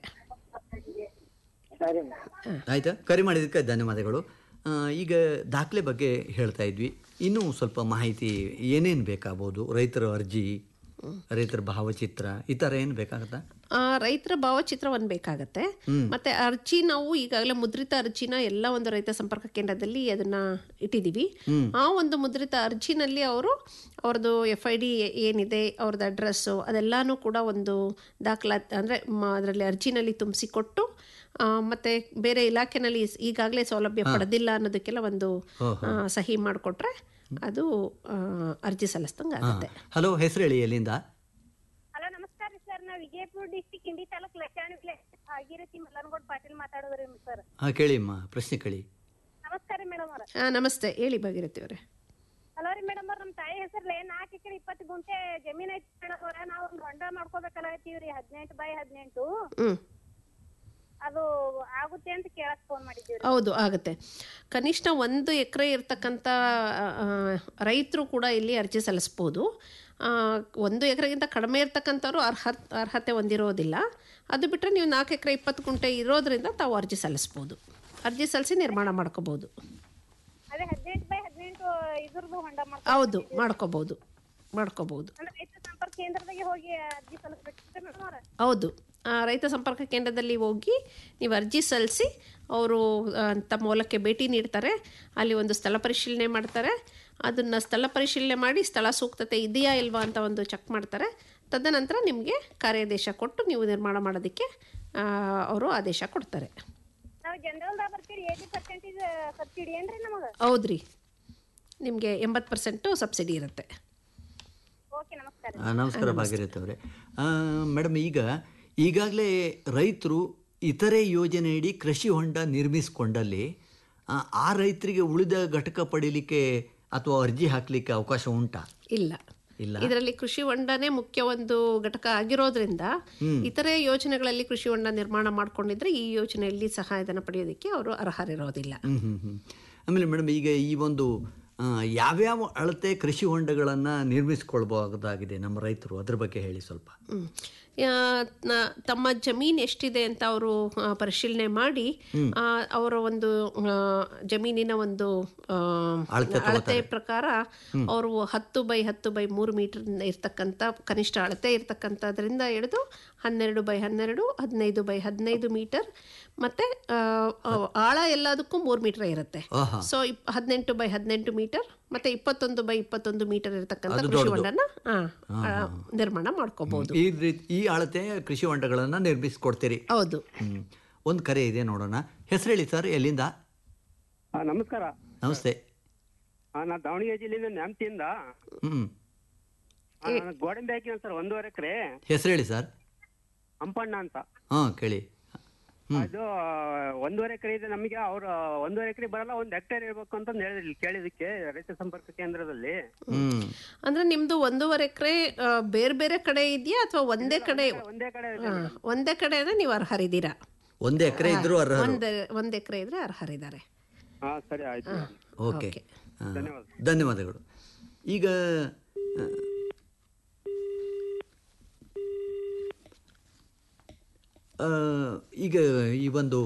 ಸರಿ ಮೇಡಮ್ ಆಯಿತಾ ಕರೆ ಮಾಡಿದ್ದಕ್ಕೆ ಧನ್ಯವಾದಗಳು ಆ, ಈಗ ದಾಖಲೆ ಬಗ್ಗೆ ಹೇಳ್ತಾ ಇದ್ವಿ ಇನ್ನೂ ಸ್ವಲ್ಪ ಮಾಹಿತಿ ಏನೇನು ಬೇಕಾಗ್ಬೋದು ರೈತರ ಅರ್ಜಿ ರೈತರ ಭಾವಚಿತ್ರ ಈ ಥರ ಏನು ಬೇಕಾಗತ್ತಾ ಆ, ರೈತರ ಭಾವಚಿತ್ರ ಒಂದು ಬೇಕಾಗತ್ತೆ ಮತ್ತೆ ಅರ್ಜಿ ನಾವು ಈಗಾಗಲೇ ಮುದ್ರಿತ ಅರ್ಜಿನ ಎಲ್ಲ ಒಂದು ರೈತ ಸಂಪರ್ಕ ಕೇಂದ್ರದಲ್ಲಿ ಅದನ್ನ ಇಟ್ಟಿದ್ದೀವಿ ಆ ಒಂದು ಮುದ್ರಿತ ಅರ್ಜಿನಲ್ಲಿ ಅವರು ಅವ್ರದ್ದು ಎಫ್ ಐ ಡಿ ಏನಿದೆ ಅವ್ರದ್ದು ಅಡ್ರೆಸ್ಸು ಅದೆಲ್ಲಾನು ಕೂಡ ಒಂದು ದಾಖಲಾತಿ ಅಂದರೆ ಅದರಲ್ಲಿ ಅರ್ಜಿನಲ್ಲಿ ತುಂಬಿಸಿಕೊಟ್ಟು ಮತ್ತೆ ಬೇರೆ ಇಲಾಖೆನಲ್ಲಿ ಸ್- ಈಗಾಗಲೇ ಸೌಲಭ್ಯ ಪಡೆದಿಲ್ಲ ಅನ್ನೋದಕ್ಕೆಲ್ಲ ಒಂದು ಆ, ಸಹಿ ಮಾಡಿಕೊಟ್ರೆ ಅದು ಆ, ಅರ್ಜಿ ಸಲ್ಲಿಸ್ದಂಗೆ ಆಗುತ್ತೆ ಹಲೋ ಹೆಸರು ಹೇಳಿ ಎಲ್ಲಿಂದ ಹಲೋ ನಮಸ್ಕಾರ ರೀ ಸರ್ ನಾವು ವಿಜಯಪುರ ಡಿಸ್ಟಿಕ್ ಇಂಡಿ ತಾಲೂಕ್ ಲಕ್ಷಾಣಿ ವಿಲೇಜ್ ಭಾಗೀರಥಿ ಮಲ್ಲನಗೌಡ ಪಾಟೀಲ್ ಮಾತಾಡೋದ್ರಿ ಸರ್ ಹಾಂ ಕೇಳಿಮ್ಮ ಪ್ರಶ್ನೆ ಕೇಳಿ ನಮಸ್ಕಾರ ರೀ ಮೇಡಮ್ ಅವ್ರ ಆ, ನಮಸ್ತೆ ಹೇಳಿ ಭಾಗಿರಥಿ ಅವರೇ ಹಲೋ ರೀ ಮೇಡಮ್ ಅವ್ರ ನಮ್ಮ ತಾಯಿ ಹೆಸರ್ಲೆ ನಾಲ್ಕು ಎಕರೆ ಇಪ್ಪತ್ತು ಗುಂಟೆ ಜಮೀನ್ ಐತಿ ಮೇಡಮ್ ಅವ್ರ ನಾವು ಒಂದು ಹೊಂಡ ಮಾಡ್ಕೋಬೇಕಲ್ಲ ರೀ ಹದಿನೆಂಟು ಬೈ ಹದಿನೆಂಟು ಹ್ಞೂ ಅದು ಆಗುತ್ತೆ ಅಂತ ಕೇಳಕ್ ಫೋನ್ ಮಾಡಿದ್ದೀವಿ ಹೌದು ಆಗುತ್ತೆ ಕನಿಷ್ಠ ಒಂದು ಎಕರೆ ಇರ್ತಕ್ಕಂಥ ರೈತರು ಕೂಡ ಇಲ್ಲಿ ಅರ್ಜಿ ಸಲ್ಲಿಸ್ಬೋದು ಆ, ಒಂದು ಎಕರೆಗಿಂತ ಕಡಿಮೆ ಇರ್ತಕ್ಕಂಥವ್ರು ಅರ್ಹ ಅರ್ಹತೆ ಹೊಂದಿರೋದಿಲ್ಲ ಅದು ಬಿಟ್ಟರೆ ನೀವು ನಾಲ್ಕು ಎಕರೆ ಇಪ್ಪತ್ತು ಗುಂಟೆ ಇರೋದ್ರಿಂದ ತಾವು ಅರ್ಜಿ ಸಲ್ಲಿಸ್ಬೋದು ಅರ್ಜಿ ಸಲ್ಲಿಸಿ ನಿರ್ಮಾಣ ಮಾಡ್ಕೋಬೋದು ಅದೇ ಹದಿನೆಂಟು ಬೈ ಹದಿನೆಂಟು ಇದ್ರದ್ದು ಹೊಂಡ ಮಾಡ್ಕೊ ಹೌದು ಮಾಡ್ಕೋಬೋದು ಮಾಡ್ಕೋಬೋದು ಅಂದ್ರೆ ರೈತ ಸಂಪರ್ಕ ಕೇಂದ್ರದಾಗೆ ಹೋಗಿ ಅರ್ಜಿ ಸಲ್ಲಿಸ್ಬೇಕಿತ್ತು ಮೇಡಮ್ ಅವ್ರ ಹೌದು ಆ, ರೈತ ಸಂಪರ್ಕ ಕೇಂದ್ರದಲ್ಲಿ ಹೋಗಿ ನೀವು ಅರ್ಜಿ ಸಲ್ಲಿಸಿ ಅವರು ತಮ್ಮ ಹೊಲಕ್ಕೆ ಭೇಟಿ ನೀಡ್ತಾರೆ ಅಲ್ಲಿ ಒಂದು ಸ್ಥಳ ಪರಿಶೀಲನೆ ಮಾಡ್ತಾರೆ ಅದನ್ನು ಸ್ಥಳ ಪರಿಶೀಲನೆ ಮಾಡಿ ಸ್ಥಳ ಸೂಕ್ತತೆ ಇದೆಯಾ ಇಲ್ವಾ ಅಂತ ಒಂದು ಚೆಕ್ ಮಾಡ್ತಾರೆ ತದನಂತರ ನಿಮಗೆ ಕಾರ್ಯಾದೇಶ ಕೊಟ್ಟು ನೀವು ನಿರ್ಮಾಣ ಮಾಡೋದಕ್ಕೆ ಅವರು ಆದೇಶ ಕೊಡ್ತಾರೆ ನಾವು ಜನರಲ್ದಾಗ ಬರ್ತೀರಿ ಏಯ್ಟಿ ಪರ್ಸೆಂಟೇಜ್ ಸಬ್ಸಿಡಿ ಏನ್ರಿ ನಮಗೆ ಹೌದ್ರಿ ನಿಮಗೆ ಎಂಬತ್ತು ಪರ್ಸೆಂಟು ಸಬ್ಸಿಡಿ ಇರುತ್ತೆ ಓಕೆ ನಮಸ್ಕಾರ ಆ, ನಮಸ್ಕಾರ ಭಾಗೀರಥಿ ಅವರೇ ಮೇಡಮ್ ಈಗ ಈಗಾಗಲೇ ರೈತರು ಇತರೆ ಯೋಜನೆಯಡಿ ಕೃಷಿ ಹೊಂಡ ನಿರ್ಮಿಸಿಕೊಂಡಲ್ಲಿ ಆ, ಆ ರೈತರಿಗೆ ಉಳಿದ ಘಟಕ ಪಡೀಲಿಕ್ಕೆ ಅಥವಾ ಅರ್ಜಿ ಹಾಕಲಿಕ್ಕೆ ಅವಕಾಶ ಉಂಟಾ ಇಲ್ಲ ಇಲ್ಲ ಇದರಲ್ಲಿ ಕೃಷಿ ಹೊಂಡನೇ ಮುಖ್ಯ ಒಂದು ಘಟಕ ಆಗಿರೋದ್ರಿಂದ ಇತರೆ ಯೋಜನೆಗಳಲ್ಲಿ ಕೃಷಿ ಹೊಂಡ ನಿರ್ಮಾಣ ಮಾಡ್ಕೊಂಡಿದ್ರೆ ಈ ಯೋಜನೆಯಲ್ಲಿ ಸಹಾಯಧನ ಪಡೆಯೋದಕ್ಕೆ ಅವರು ಅರ್ಹರಿರೋದಿಲ್ಲ ಹ್ಮ್ ಹ್ಮ್ ಹ್ಮ್ ಆಮೇಲೆ ಮೇಡಮ್ ಈಗ ಈ ಒಂದು ಆ, ಯಾವ್ಯಾವ ಅಳತೆ ಕೃಷಿ ಹೊಂಡಗಳನ್ನು ನಿರ್ಮಿಸ್ಕೊಳ್ಬಹುದಾಗಿದೆ ನಮ್ಮ ರೈತರು ಅದ್ರ ಬಗ್ಗೆ ಹೇಳಿ ಸ್ವಲ್ಪ ಹ್ಮ್. ಆ, ನ- ತಮ್ಮ ಜಮೀನು ಎಷ್ಟಿದೆ ಅಂತ ಅವರು ಪರಿಶೀಲನೆ ಮಾಡಿ ಆ, ಅವರ ಒಂದು ಆ, ಜಮೀನಿನ ಒಂದು ಆ, ಅಳತೆ ಅಳತೆ ಪ್ರಕಾರ ಅವರು ಹತ್ತು ಬೈ ಹತ್ತು ಬೈ ಮೂರು ಮೀಟರ್ ಇರ್ತಕ್ಕಂಥ ಕನಿಷ್ಠ ಅಳತೆ ಇರ್ತಕ್ಕಂಥದ್ರಿಂದ ಹಿಡಿದು ಹನ್ನೆರಡು ಬೈ ಹನ್ನೆರಡು ಹದಿನೈದು ಬೈ ಹದಿನೈದು ಮೀಟರ್ ಮತ್ತೆ ಆ, ಆ, ಆಳ ಎಲ್ಲದಕ್ಕೂ ಮೂರು ಮೀಟರ್ ಇರುತ್ತೆ ಆಹಾ. ಸೊ ಇಪ್ ಹದಿನೆಂಟು ಬೈ ಹದಿನೆಂಟು ಮೀಟರ್ ಮತ್ತೆ ಇಪ್ಪತ್ತೊಂದು ಬೈ ಇಪ್ಪತ್ತೊಂದು ಮೀಟರ್ ಇರತಕ್ಕಂಥ ಕೃಷಿ ಹೊಂಡನ ಆ, ಆ, ನಿರ್ಮಾಣ ಮಾಡ್ಕೋಬಹುದು ಈ ರೀತಿ ಈ ಅಳತೆ ಕೃಷಿ ಹೊಂಡಗಳನ್ನು ನಿರ್ಮಿಸ್ಕೊಡ್ತೀರಿ ಹೌದು ಹ್ಮ್ ಒಂದು ಕರೆ ಇದೆ ನೋಡೋಣ ಹೆಸರು ಹೇಳಿ ಸರ್ ಎಲ್ಲಿಂದ ಆ, ನಮಸ್ಕಾರ ನಮಸ್ತೆ ಆ, ನಾ ದಾವಣಗೆರೆ ಜಿಲ್ಲೆಯಿಂದ ನ್ಯಾಮತಿಯಿಂದ ಹ್ಮ್ ಆ, ನಾನು ಗೋಡಂಬಿ ಹಾಕಿನ ಸರ್ ಒಂದೂವರೆ ಎಕರೆ ಹೆಸರು ಹೇಳಿ ಸರ್ ಹಂಪಣ್ಣ ಅಂತ ಹಾಂ ಕೇಳಿ ಅದು ಆ, ಒಂದೂವರೆ ಎಕರೆ ಇದೆ ನಮಗೆ ಅವ್ರು ಒಂದೂವರೆ ಎಕರೆ ಬರಲ್ಲ ಒಂದ್ ಹೆಕ್ಟೇರ್ ಇರ್ಬೇಕು ಅಂತ ಹೇಳಿದ್ರಿ ಕೇಳಿದಕ್ಕೆ ರೈತ ಸಂಪರ್ಕ ಕೇಂದ್ರದಲ್ಲಿ ಹ್ಮ್ ಅಂದ್ರೆ ನಿಮ್ದು ಒಂದೂವರೆ ಎಕರೆ ಬೇರೆ ಬೇರೆ ಕಡೆ ಇದೆಯಾ ಅಥವಾ ಒಂದೇ ಕಡೆ ಒಂದೇ ಕಡೆ ಆ, ಒಂದೇ ಕಡೆ ಅಂದ್ರೆ ನೀವು ಅರ್ಹರಿದ್ದೀರಾ ಒಂದು ಎಕರೆ ಇದ್ರೂ ಅರ್ಹರು ಒಂದೇ ಒಂದ್ ಎಕರೆ ಇದ್ರೆ ಅರ್ಹರಿದ್ದಾರೆ ಹಾ ಸರಿ ಆಯ್ತು ಓಕೆ ಓಕೆ. ಹಾ. ಧನ್ಯವಾದ. ಧನ್ಯವಾದಗಳು ಈಗ ಆ, ಆ, ಈಗ ಈ ಒಂದು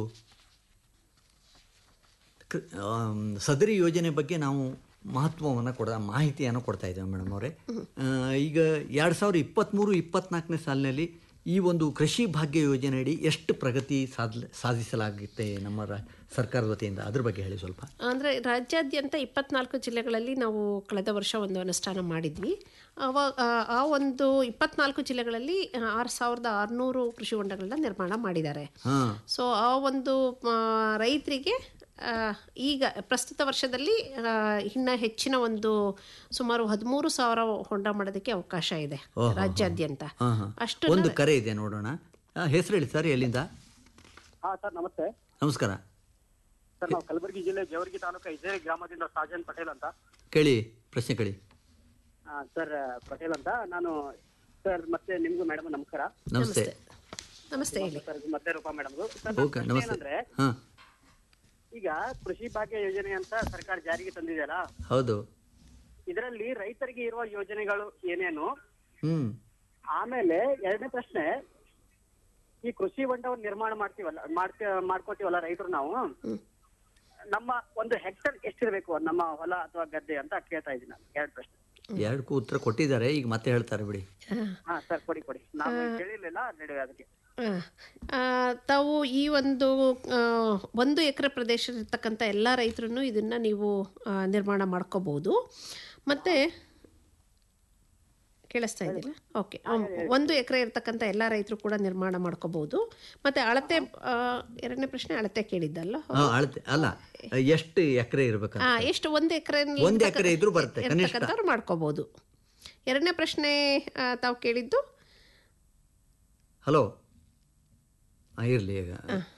ಕ- ಆಮ್, ಸದರಿ ಯೋಜನೆ ಬಗ್ಗೆ ನಾವು ಮಹತ್ವವನ್ನು ಕೊಡ ಮಾಹಿತಿಯನ್ನು ಕೊಡ್ತಾ ಇದ್ದೇವೆ ಮೇಡಮ್ ಅವರೇ ಆ, ಈಗ ಎರಡು ಸಾವಿರದ ಇಪ್ಪತ್ತ್ಮೂರು ಇಪ್ಪತ್ನಾಲ್ಕನೇ ಸಾಲಿನಲ್ಲಿ ಈ ಒಂದು ಕೃಷಿ ಭಾಗ್ಯ ಯೋಜನೆಯಡಿ ಎಷ್ಟು ಪ್ರಗತಿ ಸಾಧ ಸಾಧಿಸಲಾಗುತ್ತೆ ನಮ್ಮ ರಾ ಸರ್ಕಾರದ ವತಿಯಿಂದ ಅದ್ರ ಬಗ್ಗೆ ಹೇಳಿ ಸ್ವಲ್ಪ ಅಂದರೆ ರಾಜ್ಯಾದ್ಯಂತ ಇಪ್ಪತ್ನಾಲ್ಕು ಜಿಲ್ಲೆಗಳಲ್ಲಿ ನಾವು ಕಳೆದ ವರ್ಷ ಒಂದು ಅನುಷ್ಠಾನ ಮಾಡಿದ್ವಿ ಅವಾಗ ಆ ಒಂದು ಇಪ್ಪತ್ನಾಲ್ಕು ಜಿಲ್ಲೆಗಳಲ್ಲಿ ಆರು ಸಾವಿರದ ಆರುನೂರು ಕೃಷಿ ಹೊಂಡಗಳನ್ನ ನಿರ್ಮಾಣ ಮಾಡಿದ್ದಾರೆ ಹಾಂ ಸೊ ಆ ಒಂದು ಆ, ರೈತರಿಗೆ ಆ, ಈಗ ಪ್ರಸ್ತುತ ವರ್ಷದಲ್ಲಿ ಆ, ಇನ್ನ ಹೆಚ್ಚಿನ ಒಂದು ಸುಮಾರು ಹದಿಮೂರು ಸಾವಿರ ಹೊಂಡ ಮಾಡೋದಕ್ಕೆ ಅವಕಾಶ ಇದೆ ರಾಜ್ಯಾದ್ಯಂತ ಹಾಂ ಹಾಂ ಅಷ್ಟು ಒಂದು ಕರೆ ಇದೆ ನೋಡೋಣ ಆ, ಹೆಸರು ಹೇಳಿ ಸರ್ ಎಲ್ಲಿಂದ ಹಾ ಸರ್ ನಮಸ್ತೆ ನಮಸ್ಕಾರ ಸರ್ ನಾವು ಕಲಬುರಗಿ ಜಿಲ್ಲೆ ಜೇವರ್ಗಿ ತಾಲೂಕು ಇಜೇರಿ ಗ್ರಾಮದಿಂದ ಸಾಜನ್ ಪಟೇಲ್ ಅಂತ ಕೇಳಿ ಪ್ರಶ್ನೆ ಕೇಳಿ ಸರ್ ಪಟೇಲ್ ಅಂತ ನಾನು ಸರ್ ಮತ್ತೆ ನಿಮ್ಗೂ ಮೇಡಮ್ ನಮಸ್ಕಾರ ನಮಸ್ತೆ ನಮಸ್ತೆ ಹೇಳಿ ಸರ್ ಮತ್ತೆ ರೂಪಾ ಮೇಡಮ್ ಓಕೆ ನಮಸ್ತೆ ಏನಂದ್ರೆ ಹಾಂ ಈಗ ಕೃಷಿ ಭಾಗ್ಯ ಯೋಜನೆ ಅಂತ ಸರ್ಕಾರ ಜಾರಿಗೆ ತಂದಿದೆಯಲ್ಲ ಹೌದು ಇದರಲ್ಲಿ ರೈತರಿಗೆ ಇರುವ ಯೋಜನೆಗಳು ಏನೇನು ಹ್ಞೂ ಆಮೇಲೆ ಎರಡನೇ ಪ್ರಶ್ನೆ ಈ ಕೃಷಿ ಹೊಂಡವನ್ನು ನಿರ್ಮಾಣ ಮಾಡ್ತೀವಲ್ಲ ಮಾಡ್ಕ ಮಾಡ್ಕೋತೀವಲ್ಲ ರೈತರು ನಾವು ನಮ್ಮ ಒಂದು ಹೆಕ್ಟರ್ ಎಷ್ಟಿರ್ಬೇಕು ನಮ್ಮ ಹೊಲ ಅಥವಾ ಗದ್ದೆ ಅಂತ ಕೇಳ್ತಾ ಇದ್ದೀನಿ ನಾನು ಎರಡು ಪ್ರಶ್ನೆ ಎರಡಕ್ಕೂ ಉತ್ತರ ಕೊಟ್ಟಿದ್ದಾರೆ ಈಗ ಮತ್ತೆ ಹೇಳ್ತಾರೆ ಬಿಡಿ ಹಾ ಸರ್ ಕೊಡಿ ಕೊಡಿ ನಾವು ಕೇಳಿರ್ಲಿಲ್ಲ ರೆಡಿ ಅದಕ್ಕೆ ಆ, ಆ, ತಾವು ಈ ಒಂದು ಆ, ಒಂದು ಎಕರೆ ಪ್ರದೇಶ ಇರ್ತಕ್ಕಂಥ ಎಲ್ಲ ರೈತರು ಇದನ್ನು ನೀವು ಆ, ನಿರ್ಮಾಣ ಮಾಡ್ಕೋಬೋದು ಮತ್ತು ಕೇಳಿಸ್ತಾ ಇದೆಯಲ್ಲ ಓಕೆ ಒಂದು ಎಕರೆ ಇರ್ತಕ್ಕಂಥ ಎಲ್ಲ ರೈತರು ಕೂಡ ನಿರ್ಮಾಣ ಮಾಡ್ಕೋಬೋದು ಮತ್ತು ಅಳತೆ ಆ, ಎರಡನೇ ಪ್ರಶ್ನೆ ಅಳತೆ ಕೇಳಿದ್ದಲ್ಲ ಹಾಂ ಅಳತೆ ಅಲ್ಲ ಎಷ್ಟು ಎಕರೆ ಇರ್ಬೇಕಂತ ಆ, ಎಷ್ಟು ಒಂದು ಎಕರೆ ಒಂದು ಎಕರೆ ಇದ್ರೂ ಬರುತ್ತೆ ಕನಿಷ್ಠ ಇರ್ತಕ್ಕಂಥವ್ರು ಮಾಡ್ಕೋಬೋದು ಎರಡನೇ ಪ್ರಶ್ನೆ ಆ, ತಾವು ಕೇಳಿದ್ದು ಹಲೋ ಇರಲಿ ಈಗ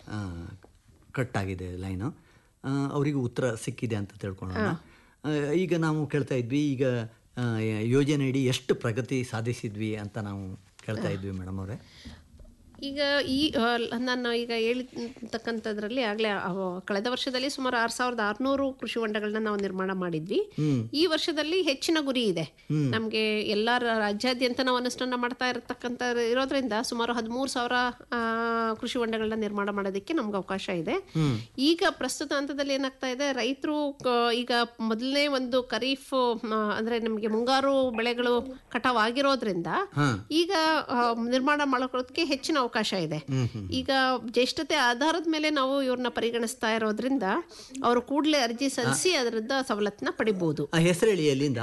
ಕಟ್ ಆಗಿದೆ ಲೈನು ಅವರಿಗೆ ಉತ್ತರ ಸಿಕ್ಕಿದೆ ಅಂತ ತಿಳ್ಕೊಳ್ಳೋಣ ಆ, ಈಗ ನಾವು ಕೇಳ್ತಾ ಇದ್ವಿ ಈಗ ಆ, ಯೋಜನೆಯಡಿ ಎಷ್ಟು ಪ್ರಗತಿ ಸಾಧಿಸಿದ್ವಿ ಅಂತ ನಾವು ಕೇಳ್ತಾ ಇದ್ವಿ ಮೇಡಮ್ ಅವರೇ ಈಗ ಈ ಆ, ನಾನು ಈಗ ಹೇಳಿರ್ತಕ್ಕಂಥದ್ರಲ್ಲಿ ಆಗಲೇ ಕಳೆದ ವರ್ಷದಲ್ಲಿ ಸುಮಾರು ಆರು ಸಾವಿರದ ಆರುನೂರು ಕೃಷಿ ಹೊಂಡಗಳನ್ನ ನಾವು ನಿರ್ಮಾಣ ಮಾಡಿದ್ವಿ ಈ ವರ್ಷದಲ್ಲಿ ಹೆಚ್ಚಿನ ಗುರಿ ಇದೆ ನಮಗೆ ಎಲ್ಲ ರ- ರಾಜ್ಯಾದ್ಯಂತ ನಾವು ಅನುಷ್ಠಾನ ಮಾಡ್ತಾ ಇರತಕ್ಕಂಥ ಇರೋದ್ರಿಂದ ಸುಮಾರು ಹದಿಮೂರು ಸಾವಿರ ಆ, ಕೃಷಿ ಹೊಂಡಗಳನ್ನ ನಿರ್ಮಾಣ ಮಾಡೋದಕ್ಕೆ ನಮ್ಗೆ ಅವಕಾಶ ಇದೆ ಈಗ ಪ್ರಸ್ತುತ ಹಂತದಲ್ಲಿ ಏನಾಗ್ತಾ ಇದೆ ರೈತರು ಈಗ ಮೊದಲನೇ ಒಂದು ಖರೀಫ್ ಆ, ಅಂದ್ರೆ ನಮಗೆ ಮುಂಗಾರು ಬೆಳೆಗಳು ಕಟಾವ್ ಆಗಿರೋದ್ರಿಂದ ಈಗ ಆ, ನಿರ್ಮಾಣ ಮಾಡ್ಕೊಳ್ಳೋದಕ್ಕೆ ಹೆಚ್ಚಿನ ಅವಕಾಶ ಇದೆ ಈಗ ಜ್ಯೇಷ್ಠತೆ ಆಧಾರದ ಮೇಲೆ ನಾವು ಇವ್ರನ್ನ ಪರಿಗಣಿಸ್ತಾ ಇರೋದ್ರಿಂದ ಅವರು ಕೂಡಲೇ ಅರ್ಜಿ ಸಲ್ಲಿಸಿ ಅದರಿಂದ ಸವಲತ್ತನ್ನ ಪಡಿಬಹುದು ಆ ಹೆಸರು ಹೇಳಿ ಎಲ್ಲಿಂದ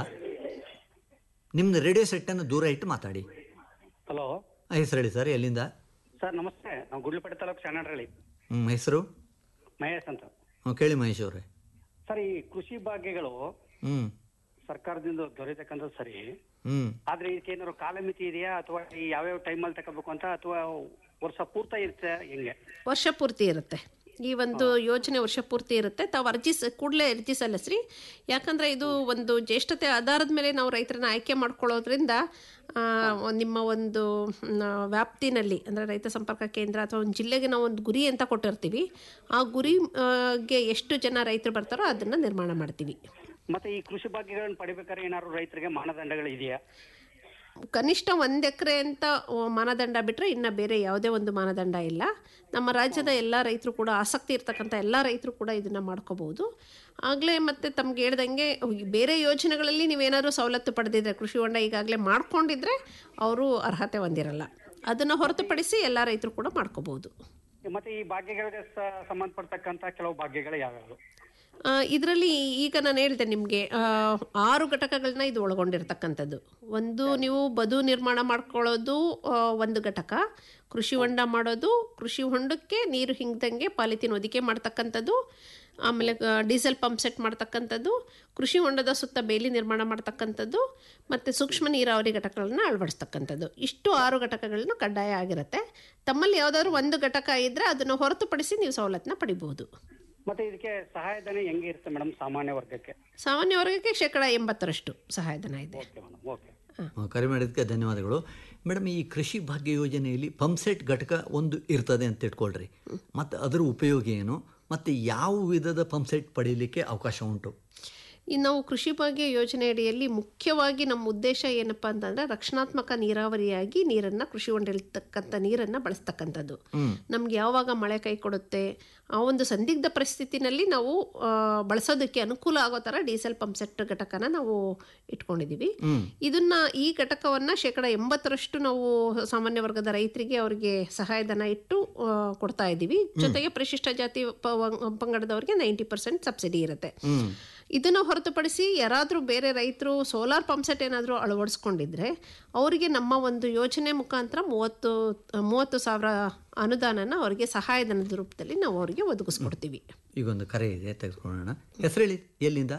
ನಿಮ್ದು ರೇಡಿಯೋ ಸೆಟ್ಟನ್ನು ದೂರ ಇಟ್ಟು ಮಾತಾಡಿ ಹಲೋ ಆ ಹೆಸರು ಹೇಳಿ ಸರ್ ಎಲ್ಲಿಂದ ಸರ್ ನಮಸ್ತೆ ನಾವು ಗುಡ್ಲಪೇಟೆ ತಾಲೂಕು ಶಾನಹಳ್ಳಿ ಹ್ಞೂ ಹೆಸರು ಮಹೇಶ್ ಅಂತ ಹ್ಞೂ ಕೇಳಿ ಮಹೇಶ್ ಅವರೇ ಸರ್ ಈ ಕೃಷಿ ಭಾಗ್ಯಗಳು ಹ್ಞೂ ಸರ್ಕಾರದಿಂದ ದೊರೆತಕ್ಕಂಥದ್ದು ಸರಿ ಹ್ಞೂ ಆದ್ರೆ ಇದಕ್ಕೆ ಏನಾದ್ರು ಕಾಲಮಿತಿ ಇದೆಯಾ ಅಥವಾ ಈ ಯಾವ್ಯಾವ ಟೈಮಲ್ಲಿ ತಗೋಬೇಕು ಅಂತ ಅಥವಾ ವರ್ಷ ಪೂರ್ತಿ ಇರುತ್ತೆ ಹೆಂಗೆ ವರ್ಷ ಪೂರ್ತಿ ಇರುತ್ತೆ ಈ ಒಂದು ಯೋಜನೆ ವರ್ಷ ಪೂರ್ತಿ ಇರುತ್ತೆ ತಾವು ಅರ್ಜಿ ಸ ಕೂಡಲೇ ಅರ್ಜಿ ಸಲ್ಲಿಸ್ರಿ ಯಾಕಂದರೆ ಇದು ಒಂದು ಜ್ಯೇಷ್ಠತೆ ಆಧಾರದ ಮೇಲೆ ನಾವು ರೈತರನ್ನ ಆಯ್ಕೆ ಮಾಡ್ಕೊಳ್ಳೋದ್ರಿಂದ ಆ, ನಿಮ್ಮ ಒಂದು ಮ್, ವ್ಯಾಪ್ತಿನಲ್ಲಿ ಅಂದರೆ ರೈತ ಸಂಪರ್ಕ ಕೇಂದ್ರ ಅಥವಾ ಒಂದು ಜಿಲ್ಲೆಗೆ ನಾವು ಒಂದು ಗುರಿ ಅಂತ ಕೊಟ್ಟಿರ್ತೀವಿ ಆ ಗುರಿ ಆ, ಗೆ ಎಷ್ಟು ಜನ ರೈತರು ಬರ್ತಾರೋ ಅದನ್ನು ನಿರ್ಮಾಣ ಮಾಡ್ತೀವಿ ಮತ್ತೆ ಈ ಕೃಷಿ ಭಾಗ್ಯಗಳನ್ನ ಪಡಿಬೇಕಾದ್ರೆ ಏನಾದ್ರು ರೈತರಿಗೆ ಮಾನದಂಡಗಳು ಇದೆಯಾ ಕನಿಷ್ಠ ಒಂದು ಎಕರೆ ಅಂತ ಆ, ಮಾನದಂಡ ಬಿಟ್ಟರೆ ಇನ್ನು ಬೇರೆ ಯಾವುದೇ ಒಂದು ಮಾನದಂಡ ಇಲ್ಲ ನಮ್ಮ ರಾಜ್ಯದ ಎಲ್ಲ ರೈತರು ಕೂಡ ಆಸಕ್ತಿ ಇರ್ತಕ್ಕಂಥ ಎಲ್ಲ ರೈತರು ಕೂಡ ಇದನ್ನು ಮಾಡ್ಕೋಬಹುದು ಆಗಲೇ ಮತ್ತೆ ತಮ್ಗೆ ಹೇಳ್ದಂಗೆ ಬೇರೆ ಯೋಜನೆಗಳಲ್ಲಿ ನೀವೇನಾದರೂ ಸವಲತ್ತು ಪಡೆದಿದ್ರೆ ಕೃಷಿ ಹೊಂಡ ಈಗಾಗಲೇ ಮಾಡ್ಕೊಂಡಿದ್ರೆ ಅವರು ಅರ್ಹತೆ ಹೊಂದಿರಲ್ಲ ಅದನ್ನು ಹೊರತುಪಡಿಸಿ ಎಲ್ಲ ರೈತರು ಕೂಡ ಮಾಡ್ಕೋಬಹುದು ಮತ್ತೆ ಈ ಭಾಗ್ಯಗಳಿಗೆ ಸ- ಸಂಬಂಧಪಡ್ತಕ್ಕಂತ ಕೆಲವು ಭಾಗ್ಯಗಳು ಯಾವ್ಯಾವು ಇದರಲ್ಲಿ ಈಗ ನಾನು ಹೇಳಿದೆ ನಿಮಗೆ ಆರು ಘಟಕಗಳನ್ನ ಇದು ಒಳಗೊಂಡಿರ್ತಕ್ಕಂಥದ್ದು ಒಂದು ನೀವು ಬದು ನಿರ್ಮಾಣ ಮಾಡ್ಕೊಳ್ಳೋದು ಆ, ಒಂದು ಘಟಕ ಕೃಷಿ ಹೊಂಡ ಮಾಡೋದು ಕೃಷಿ ಹೊಂಡಕ್ಕೆ ನೀರು ಹಿಂಗ್ದಂಗೆ ಪಾಲಿಥೀನ್ ಹೊದಿಕೆ ಮಾಡ್ತಕ್ಕಂಥದ್ದು ಆಮೇಲೆ ಆ, ಡೀಸೆಲ್ ಪಂಪ್ ಸೆಟ್ ಮಾಡ್ತಕ್ಕಂಥದ್ದು ಕೃಷಿ ಹೊಂಡದ ಸುತ್ತ ಬೇಲಿ ನಿರ್ಮಾಣ ಮಾಡ್ತಕ್ಕಂಥದ್ದು ಮತ್ತು ಸೂಕ್ಷ್ಮ ನೀರಾವರಿ ಘಟಕಗಳನ್ನ ಅಳವಡಿಸ್ತಕ್ಕಂಥದ್ದು ಇಷ್ಟು ಆರು ಘಟಕಗಳನ್ನು ಕಡ್ಡಾಯ ಆಗಿರುತ್ತೆ ತಮ್ಮಲ್ಲಿ ಯಾವುದಾದ್ರು ಒಂದು ಘಟಕ ಇದ್ದರೆ ಅದನ್ನು ಹೊರತುಪಡಿಸಿ ನೀವು ಸವಲತ್ತನ್ನ ಪಡಿಬಹುದು ಮತ್ತೆ ಇದಕ್ಕೆ ಸಹಾಯಧನ ಹೆಂಗೆ ಇರುತ್ತೆ ಮೇಡಮ್ ಸಾಮಾನ್ಯ ವರ್ಗಕ್ಕೆ ಸಾಮಾನ್ಯ ವರ್ಗಕ್ಕೆ ಶೇಕಡ ಎಂಬತ್ತರಷ್ಟು ಸಹಾಯಧನ ಇದೆ ಓಕೆ ಮೇಡಮ್ ಓಕೆ ಆ, ಕರೆ ಮಾಡಿದ್ದಕ್ಕೆ ಧನ್ಯವಾದಗಳು ಮೇಡಮ್ ಈ ಕೃಷಿ ಭಾಗ್ಯ ಯೋಜನೆಯಲ್ಲಿ ಪಂಪ್ಸೆಟ್ ಘಟಕ ಒಂದು ಇರ್ತದೆ ಅಂತ ಇಟ್ಕೊಳ್ರಿ ಮತ್ತು ಅದರ ಉಪಯೋಗ ಏನು ಮತ್ತು ಯಾವ ವಿಧದ ಪಂಪ್ಸೆಟ್ ಪಡೀಲಿಕ್ಕೆ ಅವಕಾಶ ಉಂಟು ಈ ನಾವು ಕೃಷಿ ಭಾಗ್ಯ ಯೋಜನೆ ಅಡಿಯಲ್ಲಿ ಮುಖ್ಯವಾಗಿ ನಮ್ಮ ಉದ್ದೇಶ ಏನಪ್ಪ ಅಂತಂದರೆ ರಕ್ಷಣಾತ್ಮಕ ನೀರಾವರಿಯಾಗಿ ನೀರನ್ನು ಕೃಷಿ ಹೊಂದಿರ್ತಕ್ಕಂಥ ನೀರನ್ನು ಬಳಸ್ತಕ್ಕಂಥದ್ದು ನಮ್ಗೆ ಯಾವಾಗ ಮಳೆ ಕೈ ಕೊಡುತ್ತೆ ಆ ಒಂದು ಸಂದಿಗ್ಧ ಪರಿಸ್ಥಿತಿನಲ್ಲಿ ನಾವು ಆ, ಬಳಸೋದಕ್ಕೆ ಅನುಕೂಲ ಆಗೋ ಥರ ಡೀಸೆಲ್ ಪಂಪ್ ಸೆಟ್ ಘಟಕನ ನಾವು ಇಟ್ಕೊಂಡಿದ್ದೀವಿ ಇದನ್ನ ಈ ಘಟಕವನ್ನು ಶೇಕಡ ಎಂಬತ್ತರಷ್ಟು ನಾವು ಸಾಮಾನ್ಯ ವರ್ಗದ ರೈತರಿಗೆ ಅವರಿಗೆ ಸಹಾಯಧನ ಇಟ್ಟು ಆ, ಕೊಡ್ತಾ ಇದ್ದೀವಿ ಜೊತೆಗೆ ಪರಿಶಿಷ್ಟ ಜಾತಿ ಪ- ವ- ಪಂಗಡದವರಿಗೆ ನೈಂಟಿ ಪರ್ಸೆಂಟ್ ಸಬ್ಸಿಡಿ ಇರುತ್ತೆ ಇದನ್ನು ಹೊರತುಪಡಿಸಿ ಯಾರಾದರೂ ಬೇರೆ ರೈತರು ಸೋಲಾರ್ ಪಂಪ್ಸೆಟ್ ಏನಾದರೂ ಅಳವಡಿಸ್ಕೊಂಡಿದ್ರೆ ಅವರಿಗೆ ನಮ್ಮ ಒಂದು ಯೋಜನೆ ಮುಖಾಂತರ ಮೂವತ್ತು ಮೂವತ್ತು ಸಾವಿರ ಅನುದಾನನ ಅವರಿಗೆ ಸಹಾಯಧನದ ರೂಪದಲ್ಲಿ ನಾವು ಅವರಿಗೆ ಒದಗಿಸ್ಕೊಡ್ತೀವಿ ಈಗ ಒಂದು ಕರೆ ಇದೆ ತೆಗೆದುಕೊಳ್ಳೋಣ ಹೆಸರು ಹೇಳಿ ಎಲ್ಲಿಂದ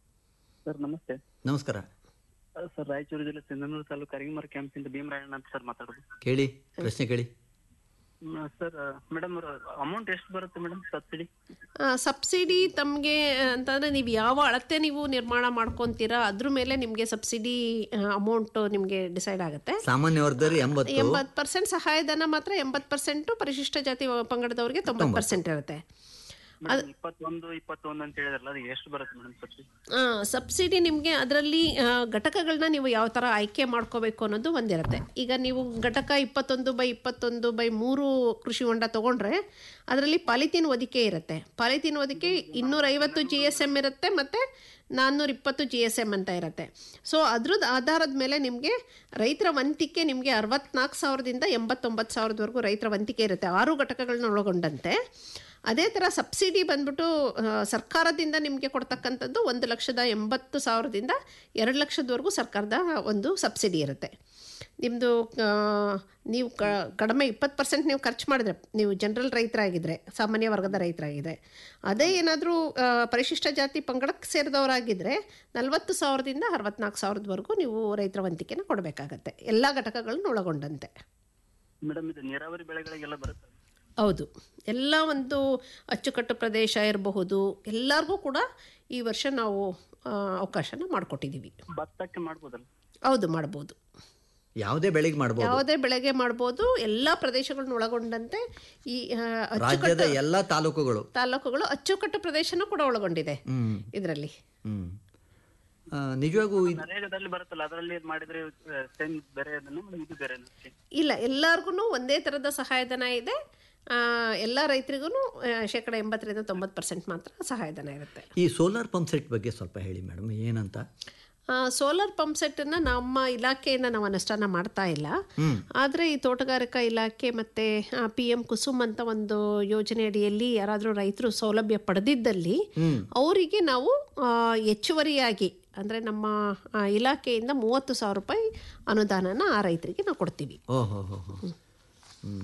ಸರ್ ನಮಸ್ತೆ ನಮಸ್ಕಾರ ಸರ್ ರಾಯಚೂರು ಜಿಲ್ಲೆ ಸಿಂಧನೂರು ತಾಲೂಕು ಕರಿಂಗಮರ ಕ್ಯಾಂಪಿಂದ ಭೀಮರಾಯಣ್ಣ ಅಂತ ಸರ್ ಮಾತಾಡೋದು ಕೇಳಿ ಪ್ರಶ್ನೆ ಕೇಳಿ ಸರ್ ಮೇಡಮ್ ಅಮೌಂಟ್ ಎಷ್ಟು ಬರುತ್ತೆ ಮೇಡಮ್ ಸಬ್ಸಿಡಿ ಸಬ್ಸಿಡಿ ತಮಗೆ ಅಂತಂದರೆ ನೀವು ಯಾವ ಅಳತೆ ನೀವು ನಿರ್ಮಾಣ ಮಾಡ್ಕೊತೀರಾ ಅದ್ರ ಮೇಲೆ ನಿಮಗೆ ಸಬ್ಸಿಡಿ ಅಮೌಂಟ್ ನಿಮಗೆ ಡಿಸೈಡ್ ಆಗುತ್ತೆ ಸಾಮಾನ್ಯ ವರ್ಗದಲ್ಲಿ ಎಂಬತ್ತು ಎಂಬತ್ತು ಪರ್ಸೆಂಟ್ ಸಹಾಯಧನ ಮಾತ್ರ ಎಂಬತ್ತು ಪರ್ಸೆಂಟು ಪರಿಶಿಷ್ಟ ಜಾತಿ ಪಂಗಡದವರಿಗೆ ತೊಂಬತ್ತು ಪರ್ಸೆಂಟ್ ಇರುತ್ತೆ ಮೇಡಮ್ ಇಪ್ಪತ್ತೊಂದು ಇಪ್ಪತ್ತೊಂದು ಅಂತ ಹೇಳಿದ್ರಲ್ಲ ಅದು ಎಷ್ಟು ಬರುತ್ತೆ ಮೇಡಮ್ ಸಬ್ಸಿಡಿ ಸಬ್ಸಿಡಿ ನಿಮಗೆ ಅದರಲ್ಲಿ ಘಟಕಗಳನ್ನ ನೀವು ಯಾವ ಥರ ಆಯ್ಕೆ ಮಾಡ್ಕೋಬೇಕು ಅನ್ನೋದು ಒಂದಿರುತ್ತೆ ಈಗ ನೀವು ಘಟಕ ಇಪ್ಪತ್ತೊಂದು ಬೈ ಇಪ್ಪತ್ತೊಂದು ಬೈ ಮೂರು ಕೃಷಿ ಹೊಂಡ ತೊಗೊಂಡ್ರೆ ಅದರಲ್ಲಿ ಪಾಲಿಥೀನ್ ಹೊದಿಕೆ ಇರುತ್ತೆ ಪಾಲಿಥೀನ್ ಹೊದಿಕೆ ಇನ್ನೂರೈವತ್ತು ಜಿ ಎಸ್ ಎಮ್ ಇರುತ್ತೆ ಮತ್ತು ನಾನ್ನೂರ ಇಪ್ಪತ್ತು ಜಿ ಎಸ್ ಎಮ್ ಅಂತ ಇರುತ್ತೆ ಸೊ ಅದ್ರದ್ದು ಆಧಾರದ ಮೇಲೆ ನಿಮಗೆ ರೈತರ ವಂತಿಕೆ ನಿಮಗೆ ಅರವತ್ನಾಲ್ಕು ಸಾವಿರದಿಂದ ಎಂಬತ್ತೊಂಬತ್ತು ಸಾವಿರದವರೆಗೂ ರೈತರ ವಂತಿಕೆ ಇರುತ್ತೆ ಆರು ಘಟಕಗಳನ್ನ ಒಳಗೊಂಡಂತೆ ಅದೇ ಥರ ಸಬ್ಸಿಡಿ ಬಂದ್ಬಿಟ್ಟು ಆ, ಸರ್ಕಾರದಿಂದ ನಿಮಗೆ ಕೊಡ್ತಕ್ಕಂಥದ್ದು ಒಂದು ಲಕ್ಷದ ಎಂಬತ್ತು ಸಾವಿರದಿಂದ ಎರಡು ಲಕ್ಷದವರೆಗೂ ಸರ್ಕಾರದ ಒಂದು ಸಬ್ಸಿಡಿ ಇರುತ್ತೆ ನಿಮ್ಮದು ನೀವು ಕ ಕಡಿಮೆ ಇಪ್ಪತ್ತು ಪರ್ಸೆಂಟ್ ನೀವು ಖರ್ಚು ಮಾಡಿದ್ರೆ ನೀವು ಜನರಲ್ ರೈತರಾಗಿದ್ದರೆ ಸಾಮಾನ್ಯ ವರ್ಗದ ರೈತರಾಗಿದ್ದರೆ ಅದೇ ಏನಾದರೂ ಪರಿಶಿಷ್ಟ ಜಾತಿ ಪಂಗಡಕ್ಕೆ ಸೇರಿದವರಾಗಿದ್ದರೆ ನಲವತ್ತು ಸಾವಿರದಿಂದ ಅರವತ್ನಾಲ್ಕು ಸಾವಿರದವರೆಗೂ ನೀವು ರೈತರ ವಂತಿಕೆನ ಕೊಡಬೇಕಾಗತ್ತೆ ಎಲ್ಲ ಘಟಕಗಳನ್ನು ಒಳಗೊಂಡಂತೆ ಮೇಡಮ್ ಇದು ನೀರಾವರಿ ಬೆಳೆಗಳಿಗೆಲ್ಲ ಬರುತ್ತೆ ಹೌದು ಎಲ್ಲ ಒಂದು ಅಚ್ಚುಕಟ್ಟು ಪ್ರದೇಶ ಇರಬಹುದು ಎಲ್ಲರಿಗೂ ಕೂಡ ಈ ವರ್ಷ ನಾವು ಆ, ಅವಕಾಶನ ಮಾಡಿಕೊಟ್ಟಿದ್ದೀವಿ ಭತ್ತಕ್ಕೆ ಮಾಡ್ಬೋದಲ್ಲ ಹೌದು ಮಾಡ್ಬೋದು ಯಾವುದೇ ಬೆಳೆಗೆ ಮಾಡ್ಬೋದು ಯಾವುದೇ ಬೆಳೆಗೆ ಮಾಡ್ಬೋದು ಎಲ್ಲ ಪ್ರದೇಶಗಳನ್ನ ಒಳಗೊಂಡಂತೆ ಈ ಆ, ರಾಜ್ಯದ ಅಚ್ಚುಕಟ್ಟು ಎಲ್ಲ ತಾಲೂಕುಗಳು ತಾಲೂಕುಗಳು ಅಚ್ಚುಕಟ್ಟು ಪ್ರದೇಶನೂ ಕೂಡ ಒಳಗೊಂಡಿದೆ ಹ್ಮ್ ಇದರಲ್ಲಿ ಹ್ಮ್ ಆ, ನಿಜವಾಗೂ ಇದು ನರೇಗಾದಲ್ಲಿ ಬರುತ್ತಲ್ಲ ಅದರಲ್ಲಿ ಮಾಡಿದ್ರೆ ಸೇಮ್ ಬೇರೆ ಅದನ್ನು ಮೇಡಮ್ ಇದು ಬೇರೆ ಇಲ್ಲ ಎಲ್ಲರಿಗೂ ಒಂದೇ ಥರದ ಸಹಾಯಧನ ಇದೆ ಆ, ಎಲ್ಲ ರೈತರಿಗೂ ಶೇಕಡ ಎಂಬತ್ತರಿಂದ ತೊಂಬತ್ತು ಪರ್ಸೆಂಟ್ ಮಾತ್ರ ಸಹಾಯಧನ ಇರುತ್ತೆ ಈ ಸೋಲಾರ್ ಪಂಪ್ ಸೆಟ್ ಬಗ್ಗೆ ಸ್ವಲ್ಪ ಹೇಳಿ ಮೇಡಮ್ ಏನಂತ ಸೋಲಾರ್ ಪಂಪ್ ಸೆಟ್ಟನ್ನು ನಮ್ಮ ಇಲಾಖೆಯಿಂದ ನಾವು ಅನುಷ್ಠಾನ ಮಾಡ್ತಾ ಇಲ್ಲ ಹ್ಮ್. ಆದರೆ ಈ ತೋಟಗಾರಿಕಾ ಇಲಾಖೆ ಮತ್ತು ಪಿ ಎಂ ಕುಸುಮ್ ಅಂತ ಒಂದು ಯೋಜನೆ ಅಡಿಯಲ್ಲಿ ಯಾರಾದರೂ ರೈತರು ಸೌಲಭ್ಯ ಪಡೆದಿದ್ದಲ್ಲಿ ಹ್ಮ್. ಅವರಿಗೆ ನಾವು ಆ, ಹೆಚ್ಚುವರಿಯಾಗಿ ಅಂದರೆ ನಮ್ಮ ಆ, ಇಲಾಖೆಯಿಂದ ಮೂವತ್ತು ಸಾವಿರ ರೂಪಾಯಿ ಅನುದಾನನ ಆ ರೈತರಿಗೆ ನಾವು ಕೊಡ್ತೀವಿ ಓಹೋ ಹೋ ಹೋ ಹ್ಮ್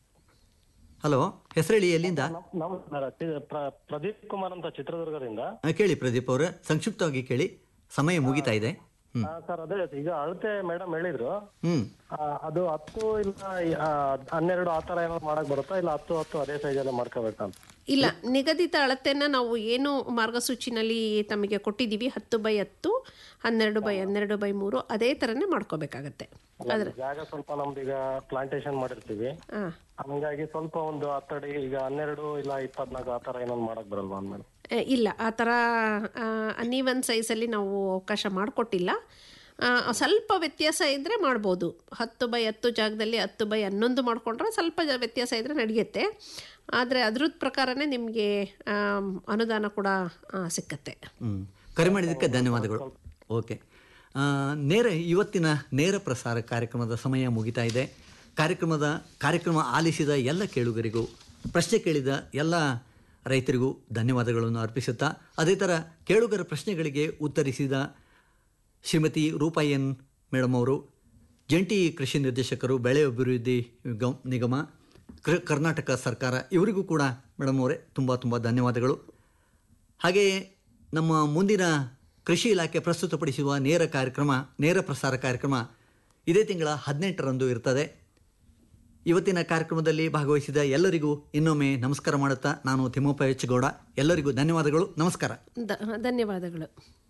ಹಲೋ ಹೆಸರೇಳಿ ಎಲ್ಲಿಂದ ನಮಸ್ಕಾರ ಚಿ- ಪ್ರ- ಪ್ರದೀಪ್ ಕುಮಾರ್ ಅಂತ ಚಿತ್ರದುರ್ಗದಿಂದ ಆ, ಕೇಳಿ ಪ್ರದೀಪ್ ಅವರ ಸಂಕ್ಷಿಪ್ತವಾಗಿ ಕೇಳಿ ಸಮಯ ಮುಗಿತಾ ಇದೆ ಹ್ಮ್ ಆ, ಸರ್ ಅದೇ ಈಗ ಅಳತೆ ಮೇಡಮ್ ಹೇಳಿದ್ರು ಹ್ಮ್ ಆ, ಅದು ಹತ್ತು ಇಲ್ಲ ಆ, ಹನ್ನೆರಡು ಆ ತರ ಏನಾದ್ರು ಮಾಡಕ್ ಬರುತ್ತಾ ಇಲ್ಲ ಹತ್ತು ಹತ್ತು ಅದೇ ಸೈಜ್ ಅಲ್ಲೇ ಮಾಡ್ಕೋಬೇಕಾ ಅಂತ ಇಲ್ಲ ನಿಗದಿತ ಅಳತೆನ ನಾವು ಏನು ಮಾರ್ಗಸೂಚಿನಲ್ಲಿ ತಮಗೆ ಕೊಟ್ಟಿದ್ದೀವಿ ಹತ್ತು ಬೈ ಹತ್ತು ಹನ್ನೆರಡು ಬೈ ಹನ್ನೆರಡು ಬೈ ಮೂರು ಅದೇ ಥರನೇ ಮಾಡ್ಕೋಬೇಕಾಗತ್ತೆ ಅದ್ರ ಜಾಗ ಸ್ವಲ್ಪ ನಮ್ದು ಈಗ ಪ್ಲಾಂಟೇಶನ್ ಮಾಡಿರ್ತೀವಿ ಹಾಂ ಹಂಗಾಗಿ ಸ್ವಲ್ಪ ಒಂದು ಹತ್ತಡಿ ಈಗ ಹನ್ನೆರಡು ಇಲ್ಲ ಇಪ್ಪತ್ನಾಲ್ಕು ಆ ತರ ಏನಾದ್ರು ಮಾಡಕ್ ಬರಲ್ವಾ ಮೇಡಮ್ ಆ, ಇಲ್ಲ ಆ ಥರ ಅನ್ನೀವನ್ ಸೈಜಲ್ಲಿ ನಾವು ಅವಕಾಶ ಮಾಡಿಕೊಟ್ಟಿಲ್ಲ ಸ್ವಲ್ಪ ವ್ಯತ್ಯಾಸ ಇದ್ದರೆ ಮಾಡ್ಬೋದು ಹತ್ತು ಬೈ ಹತ್ತು ಜಾಗದಲ್ಲಿ ಹತ್ತು ಬೈ ಹನ್ನೊಂದು ಮಾಡಿಕೊಂಡ್ರೆ ಸ್ವಲ್ಪ ಜ- ವ್ಯತ್ಯಾಸ ಇದ್ದರೆ ನಡೆಯುತ್ತೆ ಆದರೆ ಅದ್ರದ್ದು ಪ್ರಕಾರನೇ ನಿಮಗೆ ಅನುದಾನ ಕೂಡ ಆ, ಸಿಕ್ಕತ್ತೆ ಹ್ಮ್ ಕರೆ ಮಾಡಿದ್ದಕ್ಕೆ ಧನ್ಯವಾದಗಳು ಓಕೆ ಆ, ನೇರ ಇವತ್ತಿನ ನೇರ ಪ್ರಸಾರ ಕಾರ್ಯಕ್ರಮದ ಸಮಯ ಮುಗಿತಾ ಇದೆ ಕಾರ್ಯಕ್ರಮದ ಕಾರ್ಯಕ್ರಮ ಆಲಿಸಿದ ಎಲ್ಲ ಕೇಳುಗರಿಗೂ ಪ್ರಶ್ನೆ ಕೇಳಿದ ಎಲ್ಲ ರೈತರಿಗೂ ಧನ್ಯವಾದಗಳನ್ನು ಅರ್ಪಿಸುತ್ತಾ ಅದೇ ಥರ ಕೇಳುಗರ ಪ್ರಶ್ನೆಗಳಿಗೆ ಉತ್ತರಿಸಿದ ಶ್ರೀಮತಿ ರೂಪಾ ಎನ್ ಮೇಡಮ್ ಅವರು ಜಂಟಿ ಕೃಷಿ ನಿರ್ದೇಶಕರು ಬೆಳೆ ಅಭಿವೃದ್ಧಿ ಗಮ್- ನಿಗಮ ಕರ್- ಕರ್ನಾಟಕ ಸರ್ಕಾರ ಇವರಿಗೂ ಕೂಡ ಮೇಡಮ್ ಅವರೇ ತುಂಬ ತುಂಬ ಧನ್ಯವಾದಗಳು ಹಾಗೆಯೇ ನಮ್ಮ ಮುಂದಿನ ಕೃಷಿ ಇಲಾಖೆ ಪ್ರಸ್ತುತಪಡಿಸುವ ನೇರ ಕಾರ್ಯಕ್ರಮ ನೇರ ಪ್ರಸಾರ ಕಾರ್ಯಕ್ರಮ ಇದೇ ತಿಂಗಳ ಹದಿನೆಂಟರಂದು ಇರ್ತದೆ ಇವತ್ತಿನ ಕಾರ್ಯಕ್ರಮದಲ್ಲಿ ಭಾಗವಹಿಸಿದ ಎಲ್ಲರಿಗೂ ಇನ್ನೊಮ್ಮೆ ನಮಸ್ಕಾರ ಮಾಡುತ್ತಾ ನಾನು ತಿಮ್ಮಪ್ಪ ಎಚ್ ಗೌಡ ಎಲ್ಲರಿಗೂ ಧನ್ಯವಾದಗಳು ನಮಸ್ಕಾರ ದ ಧನ್ಯವಾದಗಳು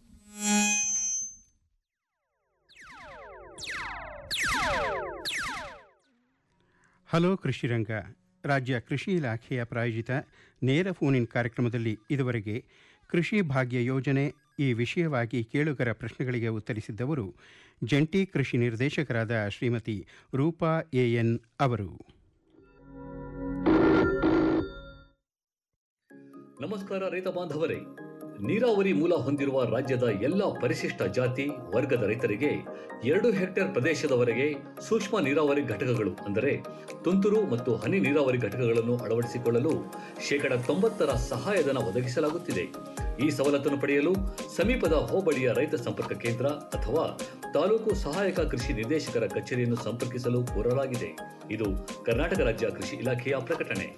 ಹಲೋ ಕೃಷಿರಂಗ ರಾಜ್ಯ ಕೃಷಿ ಇಲಾಖೆಯ ಪ್ರಾಯೋಜಿತ ನೇರ ಫೋನ್ ಇನ್ ಕಾರ್ಯಕ್ರಮದಲ್ಲಿ ಇದುವರೆಗೆ ಕೃಷಿ ಭಾಗ್ಯ ಯೋಜನೆ ಈ ವಿಷಯವಾಗಿ ಕೇಳುಗರ ಪ್ರಶ್ನೆಗಳಿಗೆ ಉತ್ತರಿಸಿದ್ದವರು ಜಂಟಿ ಕೃಷಿ ನಿರ್ದೇಶಕರಾದ ಶ್ರೀಮತಿ ರೂಪಾ ಎಎನ್ ಅವರು ನಮಸ್ಕಾರ ರೈತ ಬಾಂಧವರೇ ನೀರಾವರಿ ಮೂಲ ಹೊಂದಿರುವ ರಾಜ್ಯದ ಎಲ್ಲ ಪರಿಶಿಷ್ಟ ಜಾತಿ ವರ್ಗದ ರೈತರಿಗೆ ಎರಡು ಹೆಕ್ಟೇರ್ ಪ್ರದೇಶದವರೆಗೆ ಸೂಕ್ಷ್ಮ ನೀರಾವರಿ ಘಟಕಗಳು ಅಂದರೆ ತುಂತುರು ಮತ್ತು ಹನಿ ನೀರಾವರಿ ಘಟಕಗಳನ್ನು ಅಳವಡಿಸಿಕೊಳ್ಳಲು ಶೇಕಡ ತೊಂಬತ್ತರ ಸಹಾಯಧನ ಒದಗಿಸಲಾಗುತ್ತಿದೆ ಈ ಸವಲತ್ತನ್ನು ಪಡೆಯಲು ಸಮೀಪದ ಹೋಬಳಿಯ ರೈತ ಸಂಪರ್ಕ ಕೇಂದ್ರ ಅಥವಾ ತಾಲೂಕು ಸಹಾಯಕ ಕೃಷಿ ನಿರ್ದೇಶಕರ ಕಚೇರಿಯನ್ನು ಸಂಪರ್ಕಿಸಲು ಕೋರಲಾಗಿದೆ ಇದು ಕರ್ನಾಟಕ ರಾಜ್ಯ ಕೃಷಿ ಇಲಾಖೆಯ ಪ್ರಕಟಣೆ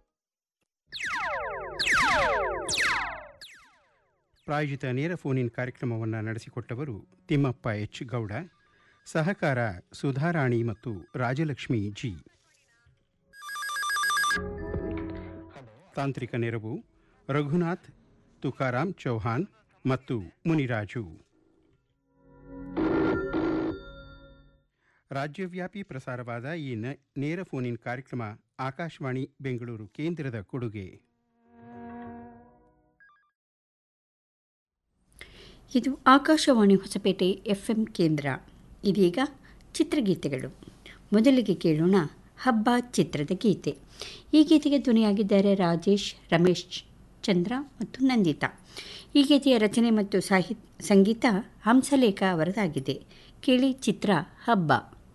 ಪ್ರಾಯೋಜಿತ ನೇರ ಫೋನ್ ಇನ್ ಕಾರ್ಯಕ್ರಮವನ್ನು ನಡೆಸಿಕೊಟ್ಟವರು ತಿಮ್ಮಪ್ಪ ಎಚ್ ಗೌಡ ಸಹಕಾರ ಸುಧಾರಾಣಿ ಮತ್ತು ರಾಜಲಕ್ಷ್ಮಿ ಜಿ ತಾಂತ್ರಿಕ ನೆರವು ರಘುನಾಥ್ ತುಕಾರಾಮ್ ಚೌಹಾನ್ ಮತ್ತು ಮುನಿರಾಜು ರಾಜ್ಯವ್ಯಾಪಿ ಪ್ರಸಾರವಾದ ಈ ನ- ನೇರ ಫೋನ್ ಇನ್ ಕಾರ್ಯಕ್ರಮ ಆಕಾಶವಾಣಿ ಬೆಂಗಳೂರು ಕೇಂದ್ರದ ಕೊಡುಗೆ ಇದು ಆಕಾಶವಾಣಿ ಹೊಸಪೇಟೆ ಎಫ್ಎಂ ಕೇಂದ್ರ ಇದೀಗ ಚಿತ್ರಗೀತೆಗಳು ಮೊದಲಿಗೆ ಕೇಳೋಣ ಹಬ್ಬ ಚಿತ್ರದ ಗೀತೆ ಈ ಗೀತೆಗೆ ಧ್ವನಿಯಾಗಿದ್ದಾರೆ ರಾಜೇಶ್ ರಮೇಶ್ ಚಂದ್ರ ಮತ್ತು ನಂದಿತಾ ಈ ಗೀತೆಯ ರಚನೆ ಮತ್ತು ಸಾಹಿ ಸಂಗೀತ ಹಂಸಲೇಖ ಅವರದಾಗಿದೆ ಕೇಳಿ ಚಿತ್ರ ಹಬ್ಬ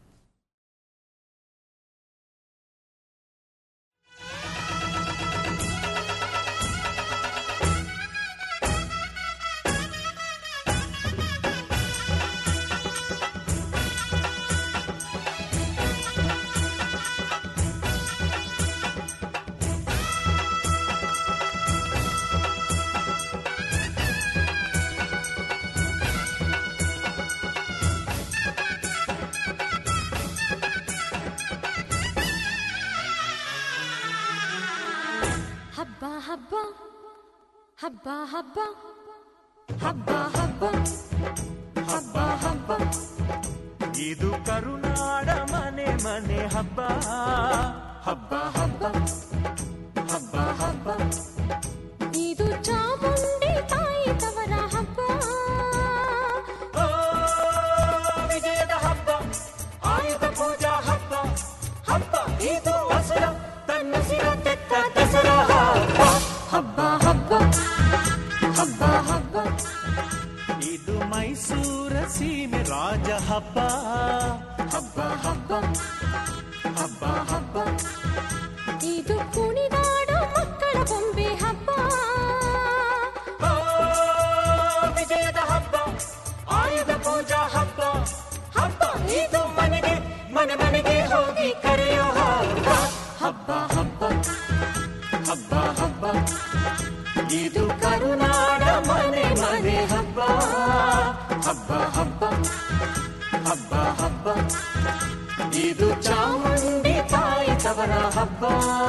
ಹಬ್ಬ ಹಬ್ಬ ಹಬ್ಬ ಹಬ್ಬ ಹಬ್ಬ ಹಬ್ಬ ಹಬ್ಬ ಹಬ್ಬ ಇದು ಕರುನಾಡ ಮನೆ ಮನೆ ಹಬ್ಬ ಹಬ್ಬ ಹಬ್ಬ ಹಬ್ಬ ಹಬ್ಬ ಇದು ಚಾಮುಂಡಿ ತಾಯಿ ತವರ ಹಬ್ಬ ಓ, ವಿಜಯದ ಹಬ್ಬ ಆಯುಧ ಪೂಜಾ ಹಬ್ಬ ಹಬ್ಬ ಇದು ಹಸುರ ತನ್ನ ಸಿರ ತೆತ್ತ ದಸರಾ ಹಬ್ಬ ಹಬ್ಬ ಹಬ್ಬ ಹಬ್ಬ ಹಬ್ಬ ಇದು ಮೈಸೂರ ಸೀಮೆ ರಾಜ ಹಬ್ಬ ಹಬ್ಬ ಹಬ್ಬ ಹಬ್ಬ ಹಬ್ಬ ಇದು ಕುಣಿದಾಡೋ ಮಕ್ಕಳ ಬೊಂಬೆ ಹಬ್ಬ ಓ, ವಿಜಯದ ಹಬ್ಬ ಆಯುಧ ಪೂಜಾ ಹಬ್ಬ ಹಬ್ಬ ಇದು ಮನೆಗೆ ಮನೆ ಮನೆಗೆ ಹೋಗಿ ಕರೆಯೋ ಹಬ್ಬ ಹಬ್ಬ ಹಬ್ಬ ಹಬ್ಬ ಹಬ್ಬ ಇದು ಕರುನಾಡ ಮನೆ ಮನೆ ಹಬ್ಬ ಹಬ್ಬ ಹಬ್ಬ ಹಬ್ಬ ಹಬ್ಬ ಇದು ಚಾಮುಂಡಿ ತಾಯಿ ತವರ ಹಬ್ಬ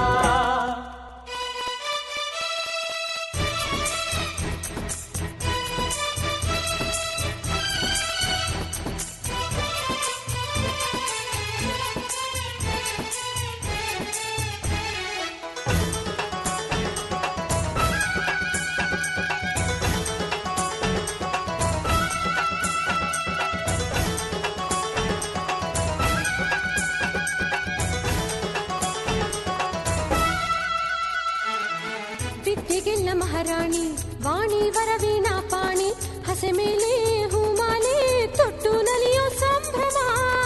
ವಿದ್ಯೆಗೆಲ್ಲ ಮಹಾರಾಣಿ ವಾಣಿ ವರವೀಣಾ ಪಾಣಿ ಹಸೆ ಮೇಲೆ ಹೂಮಾಲೆ ತೊಟ್ಟು ನಲಿಯೋ ಸಂಭ್ರಮ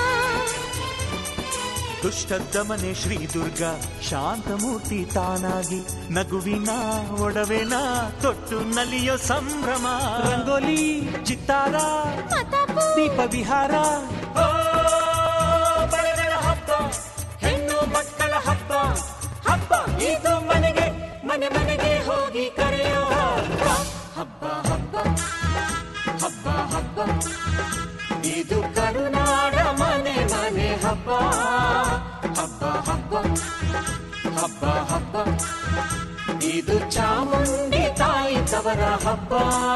ದುಷ್ಟ ದಮನೆ ಶ್ರೀ ದುರ್ಗಾ ಶಾಂತಮೂರ್ತಿ ತಾನಾಗಿ ನಗುವಿನ ಒಡವೆನ ತೊಟ್ಟು ನಲಿಯೋ ಸಂಭ್ರಮ ರಂಗೋಲಿ ಚಿತ್ತಾರ ದೀಪ ವಿಹಾರ ಓ, ಬಳೆಗಳ ಹಬ್ಬ ಹೆಣ್ಣು ಮಕ್ಕಳ ಹಬ್ಬ ಹಬ್ಬ ಇದು ಮನೆಗೆ ಮನೆ ಮನೆಗೆ ಹೋಗಿ ಕರೆಯೋ ಹಬ್ಬ ಹಬ್ಬ ಹಬ್ಬ ಹಬ್ಬ ಇದು ಕರುನಾಡ ಮನೆ ಮನೆ ಹಬ್ಬ ಹಬ್ಬ ಹಬ್ಬ ಹಬ್ಬ ಹಬ್ಬ ಇದು ಚಾಮುಂಡಿ ತಾಯಿ ತವರ ಹಬ್ಬ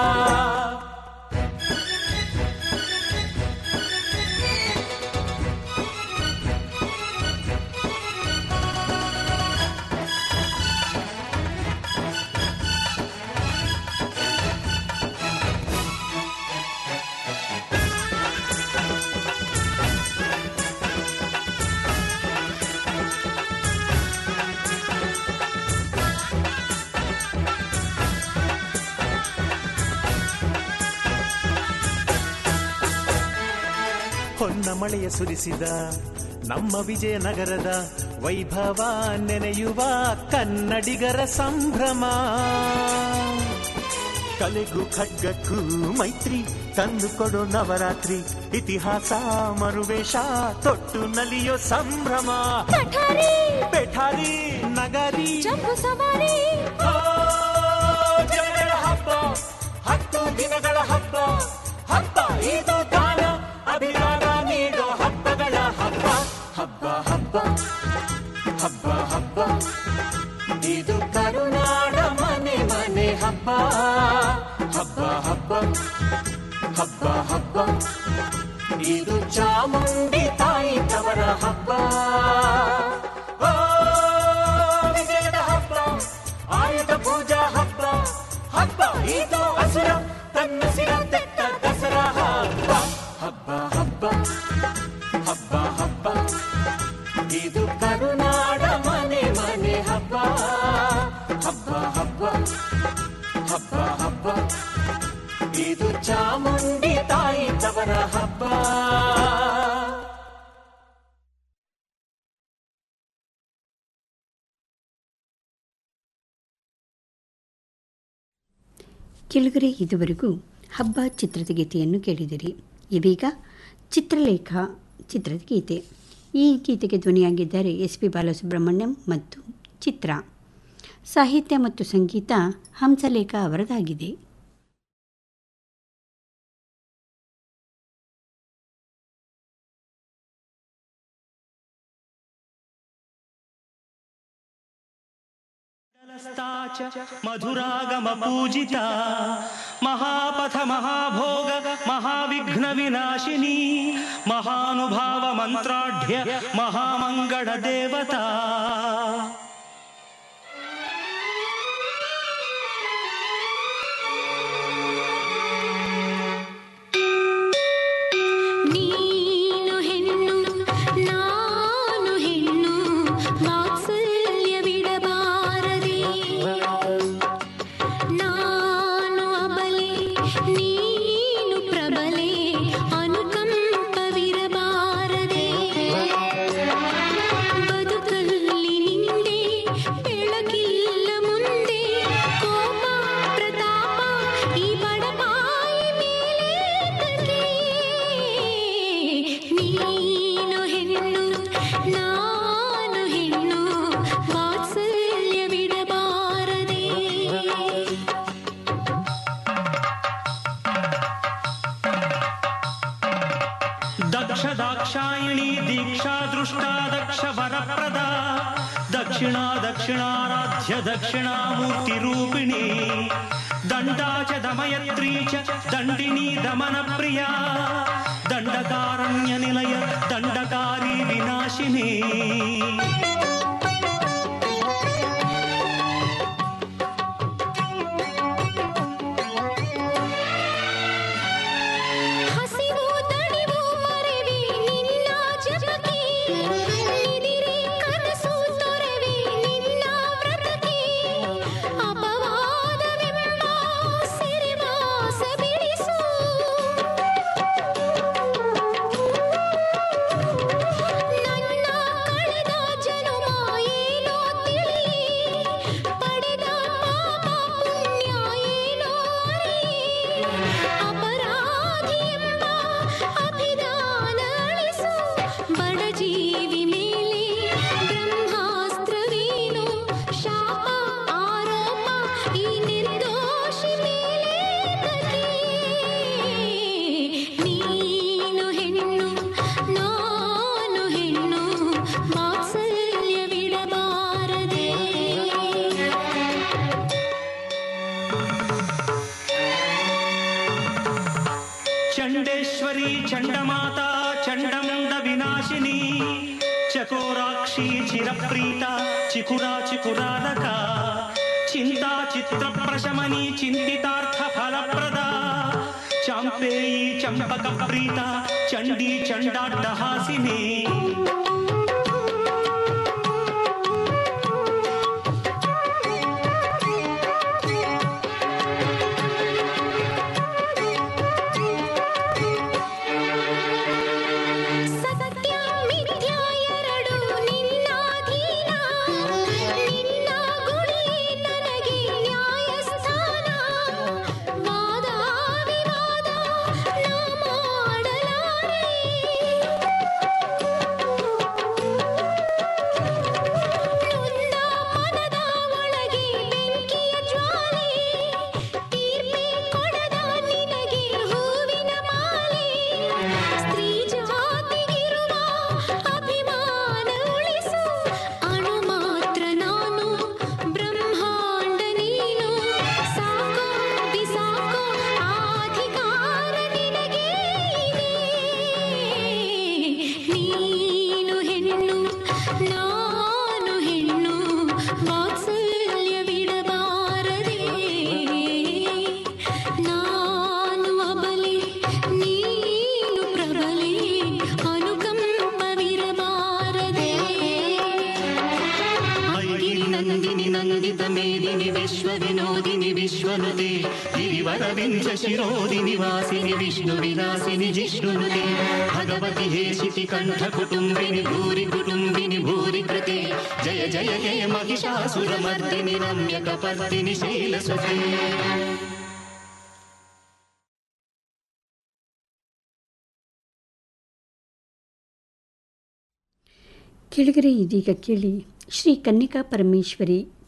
ಹೊನ್ನ ಮಳೆಯ ಸುರಿಸಿದ ನಮ್ಮ ವಿಜಯನಗರದ ವೈಭವ ನೆನೆಯುವ ಕನ್ನಡಿಗರ ಸಂಭ್ರಮ ಕಲೆಗೂ ಖಡ್ಗಕ್ಕೂ ಮೈತ್ರಿ ತಂದು ಕೊಡೋ ನವರಾತ್ರಿ ಇತಿಹಾಸ ಮರುವೇಷ ತೊಟ್ಟು ನಲಿಯೋ ಸಂಭ್ರಮ ಪಠಾರಿ ಪೆಠಾರಿ ನಗರಿ ಜಂಬು ಸವಾರಿ ಓ, ಜನಗಳ ಹಬ್ಬ ಹತ್ತು ದಿನಗಳ ಹಬ್ಬ ಹಬ್ಬ ಇದು ದಾನ ಅಭಿಮಾನ ನೀಡೋ ಹಬ್ಬಗಳ ಹಬ್ಬ ಹಬ್ಬ ಹಬ್ಬ ಹಬ್ಬ ಹಬ್ಬ ಹಬ್ಬ ಹಬ್ಬ ಹಬ್ಬ ಹಬ್ಬ ಹಬ್ಬ ಇದು ಚಾಮುಂಡಿ ತಾಯಿ ತವರ ಹಬ್ಬ ಓ, ವಿಜಯದ ಹಬ್ಬ ಆಯುಧ ಪೂಜಾ ಹಬ್ಬ ಹಬ್ಬ ಇದು ಅಸುರ ತನ್ನ ಸಿರ ತೆತ್ತ ದಸರಾ ಹಬ್ಬ ಹಬ್ಬ ಹಬ್ಬ ಹಬ್ಬ ಹಬ್ಬ ಇದು ಕರುನಾಡ ಮನೆ ಮನೆ ಹಬ್ಬ ಹಬ್ಬ ಹಬ್ಬ ಹಬ್ಬ ಹಬ್ಬ ಇದು ಚಾಮುಂಡಿ ತಾಯಿ ತವರ ಹಬ್ಬ ಕೆಳಗರೆ ಇದುವರೆಗೂ ಹಬ್ಬ ಚಿತ್ರದ ಗೀತೆಯನ್ನು ಕೇಳಿದಿರಿ ಇದೀಗ ಚಿತ್ರಲೇಖ ಚಿತ್ರದ ಗೀತೆ ಈ ಗೀತೆಗೆ ಧ್ವನಿಯಾಗಿದ್ದಾರೆ ಎಸ್ ಪಿ ಬಾಲಸುಬ್ರಹ್ಮಣ್ಯಂ ಮತ್ತು ಚಿತ್ರ ಸಾಹಿತ್ಯ ಮತ್ತು ಸಂಗೀತ ಹಂಸಲೇಖ ಅವರದಾಗಿದೆ ಮಧುರಾಗಮ ಪೂಜಿತ ಮಹಾಪಥ ಮಹಾಭೋಗ ಮಹಾವಿಘ್ನ ವಿನಾಶಿನಿ ಮಹಾನುಭಾವ ಮಂತ್ರಾಢ್ಯ ಮಹಾಮಂಗಳ ದೇವತಾ ನೀನು ಹೆಣ್ಣು ನಾನು ಹೆಣ್ಣು ವಾತ್ಸಲ್ಯವಿಡಬಾರದೆ ನಾನು ಅಬಲೆ ನೀನು ಪ್ರಬಲೆ ಅನುಕಂಪವಿರಬಾರದೆ ಬದುಕಲ್ಲಿ ನಿಂದೆ ಬೆಳಕಿಲ್ಲ ಮುಂದೆ ಕೋಪ ಪ್ರತಾಪ ಈ ಬಡಪಾಯಿ ಮೇಲೆ ತಗೆ ನೀನು ಹೆಣ್ಣು ನಾನು ಹೆಣ್ಣು ವಾತ್ಸಲ್ಯವಿಡಬಾರದೆ ದಕ್ಷ ದಾಕ್ಷಾಯಿಣಿ ದೀಕ್ಷಾ ದೃಷ್ಟ ದಕ್ಷ ವರಪ್ರದ ದಕ್ಷಿಣ ದಕ್ಷಿಣಾರಾಧ್ಯ ದಕ್ಷಿಣಾಮೂರ್ತಿ ರೂಪಿಣಿ ದಂಡಾಚ ದಮಯತ್ರೀ ಚ ದಂಡಿನಿ ದಮನ ಪ್ರಿಯ ದಂಡಕಾರಣ್ಯ ನಿಲಯ ದಂಡಕಾರಿ ವಿನಾಶಿನಿ ಹಸಿವು ದಣಿವು ಮರೆವಿ ನಿನ್ನ ಜಪಕ್ಕೆ ನಿದಿರೆ ಕನಸು ತೊರೆವಿ ನಿನ್ನ ವ್ರತಕ್ಕೆ ಅಪವಾದವೆಂಬ ಸಿರಿವಾಸ ಬಿಡಿಸು ನನ್ನ ಕಳೆದ ಜನುಮ ಏನೋ ತಿಳಿ ಪಡೆದ ಪಾಪ ಪುಣ್ಯ ಏನೋ ಅರಿಯೇ ಅಪರಾಧಿ ಎಂಬ ಅಭಿದಾನ ಅಳಿಸು ಬಡ ಜೀವಿ ಮೇಲೆ ಬ್ರಹ್ಮಾಸ್ತ್ರವೇನು ಶಾಪ ಆರೋಪ ಈ ನಿರ್ದೋಷಿ ಮೇಲೆ ತಗೆ ನೀನು ಹೆಣ್ಣು ನಾನು ಹೆಣ್ಣು ವಾತ್ಸಲ್ಯವಿಡಬಾರದೆ ಚಂಡೇಶ್ವರಿ ಚಂಡಮಾತಾ ಚಂಡಮುಂಡ ವಿನಾಶಿನಿ ಚಕೋರಾಕ್ಷಿ ಚಿರಪ್ರೀತ ಚಿಕುರಾ ಚಿಕುರಾದಕ ಚಿಂತಾ ಚಿತ್ರ ಪ್ರಶಮನಿ ಚಿಂತಿತಾರ್ಥ ಫಲಪ್ರದ ಚಾಂಪೇಯಿ ಚಂಪಕ ಪ್ರೀತ ಚಂಡಿ ಚಂಡಾಡ್ಡಹಾಸಿನಿ ಸತ್ಯ ಮಿಥ್ಯ ಎರಡು ನಿನ್ನಾಧೀನ ನಿನ್ನ ಗುಣಿ ನನಗೆ ನ್ಯಾಯಸ್ಥಾನ ವಾದ ವಿವಾದ ನಾ ಮಾಡಲಾರೆ ವಿನೋದಿನಿ ವಿಶ್ವನುತೆ ಗಿರಿವರ ವಿಂಶ ಶಿರೋದಿನಿ ವಾಸಿನಿ ವಿಷ್ಣು ವಿಲಾಸಿನಿ ಜಿಷ್ಣುನುತೆ ಭಗವತಿ ಹೇಷಿತಿ ಕಂಠ ಕುಟುಂಬಿನಿ ಭೂರಿ ಕುಟುಂಬಿನಿ ಭೂರಿ ಕೃತೆ ಜಯ ಜಯ ಜಯ ಮಹಿಷಾಸುರ ಮರ್ದಿನಿ ರಮ್ಯ ಕಪರ್ದಿನಿ ಶೈಲಸುತೆ ಕೆಳಗರೆ ಇದೀಗ ಕೇಳಿ ಶ್ರೀ ಕನ್ನಿಕಾ ಪರಮೇಶ್ವರಿ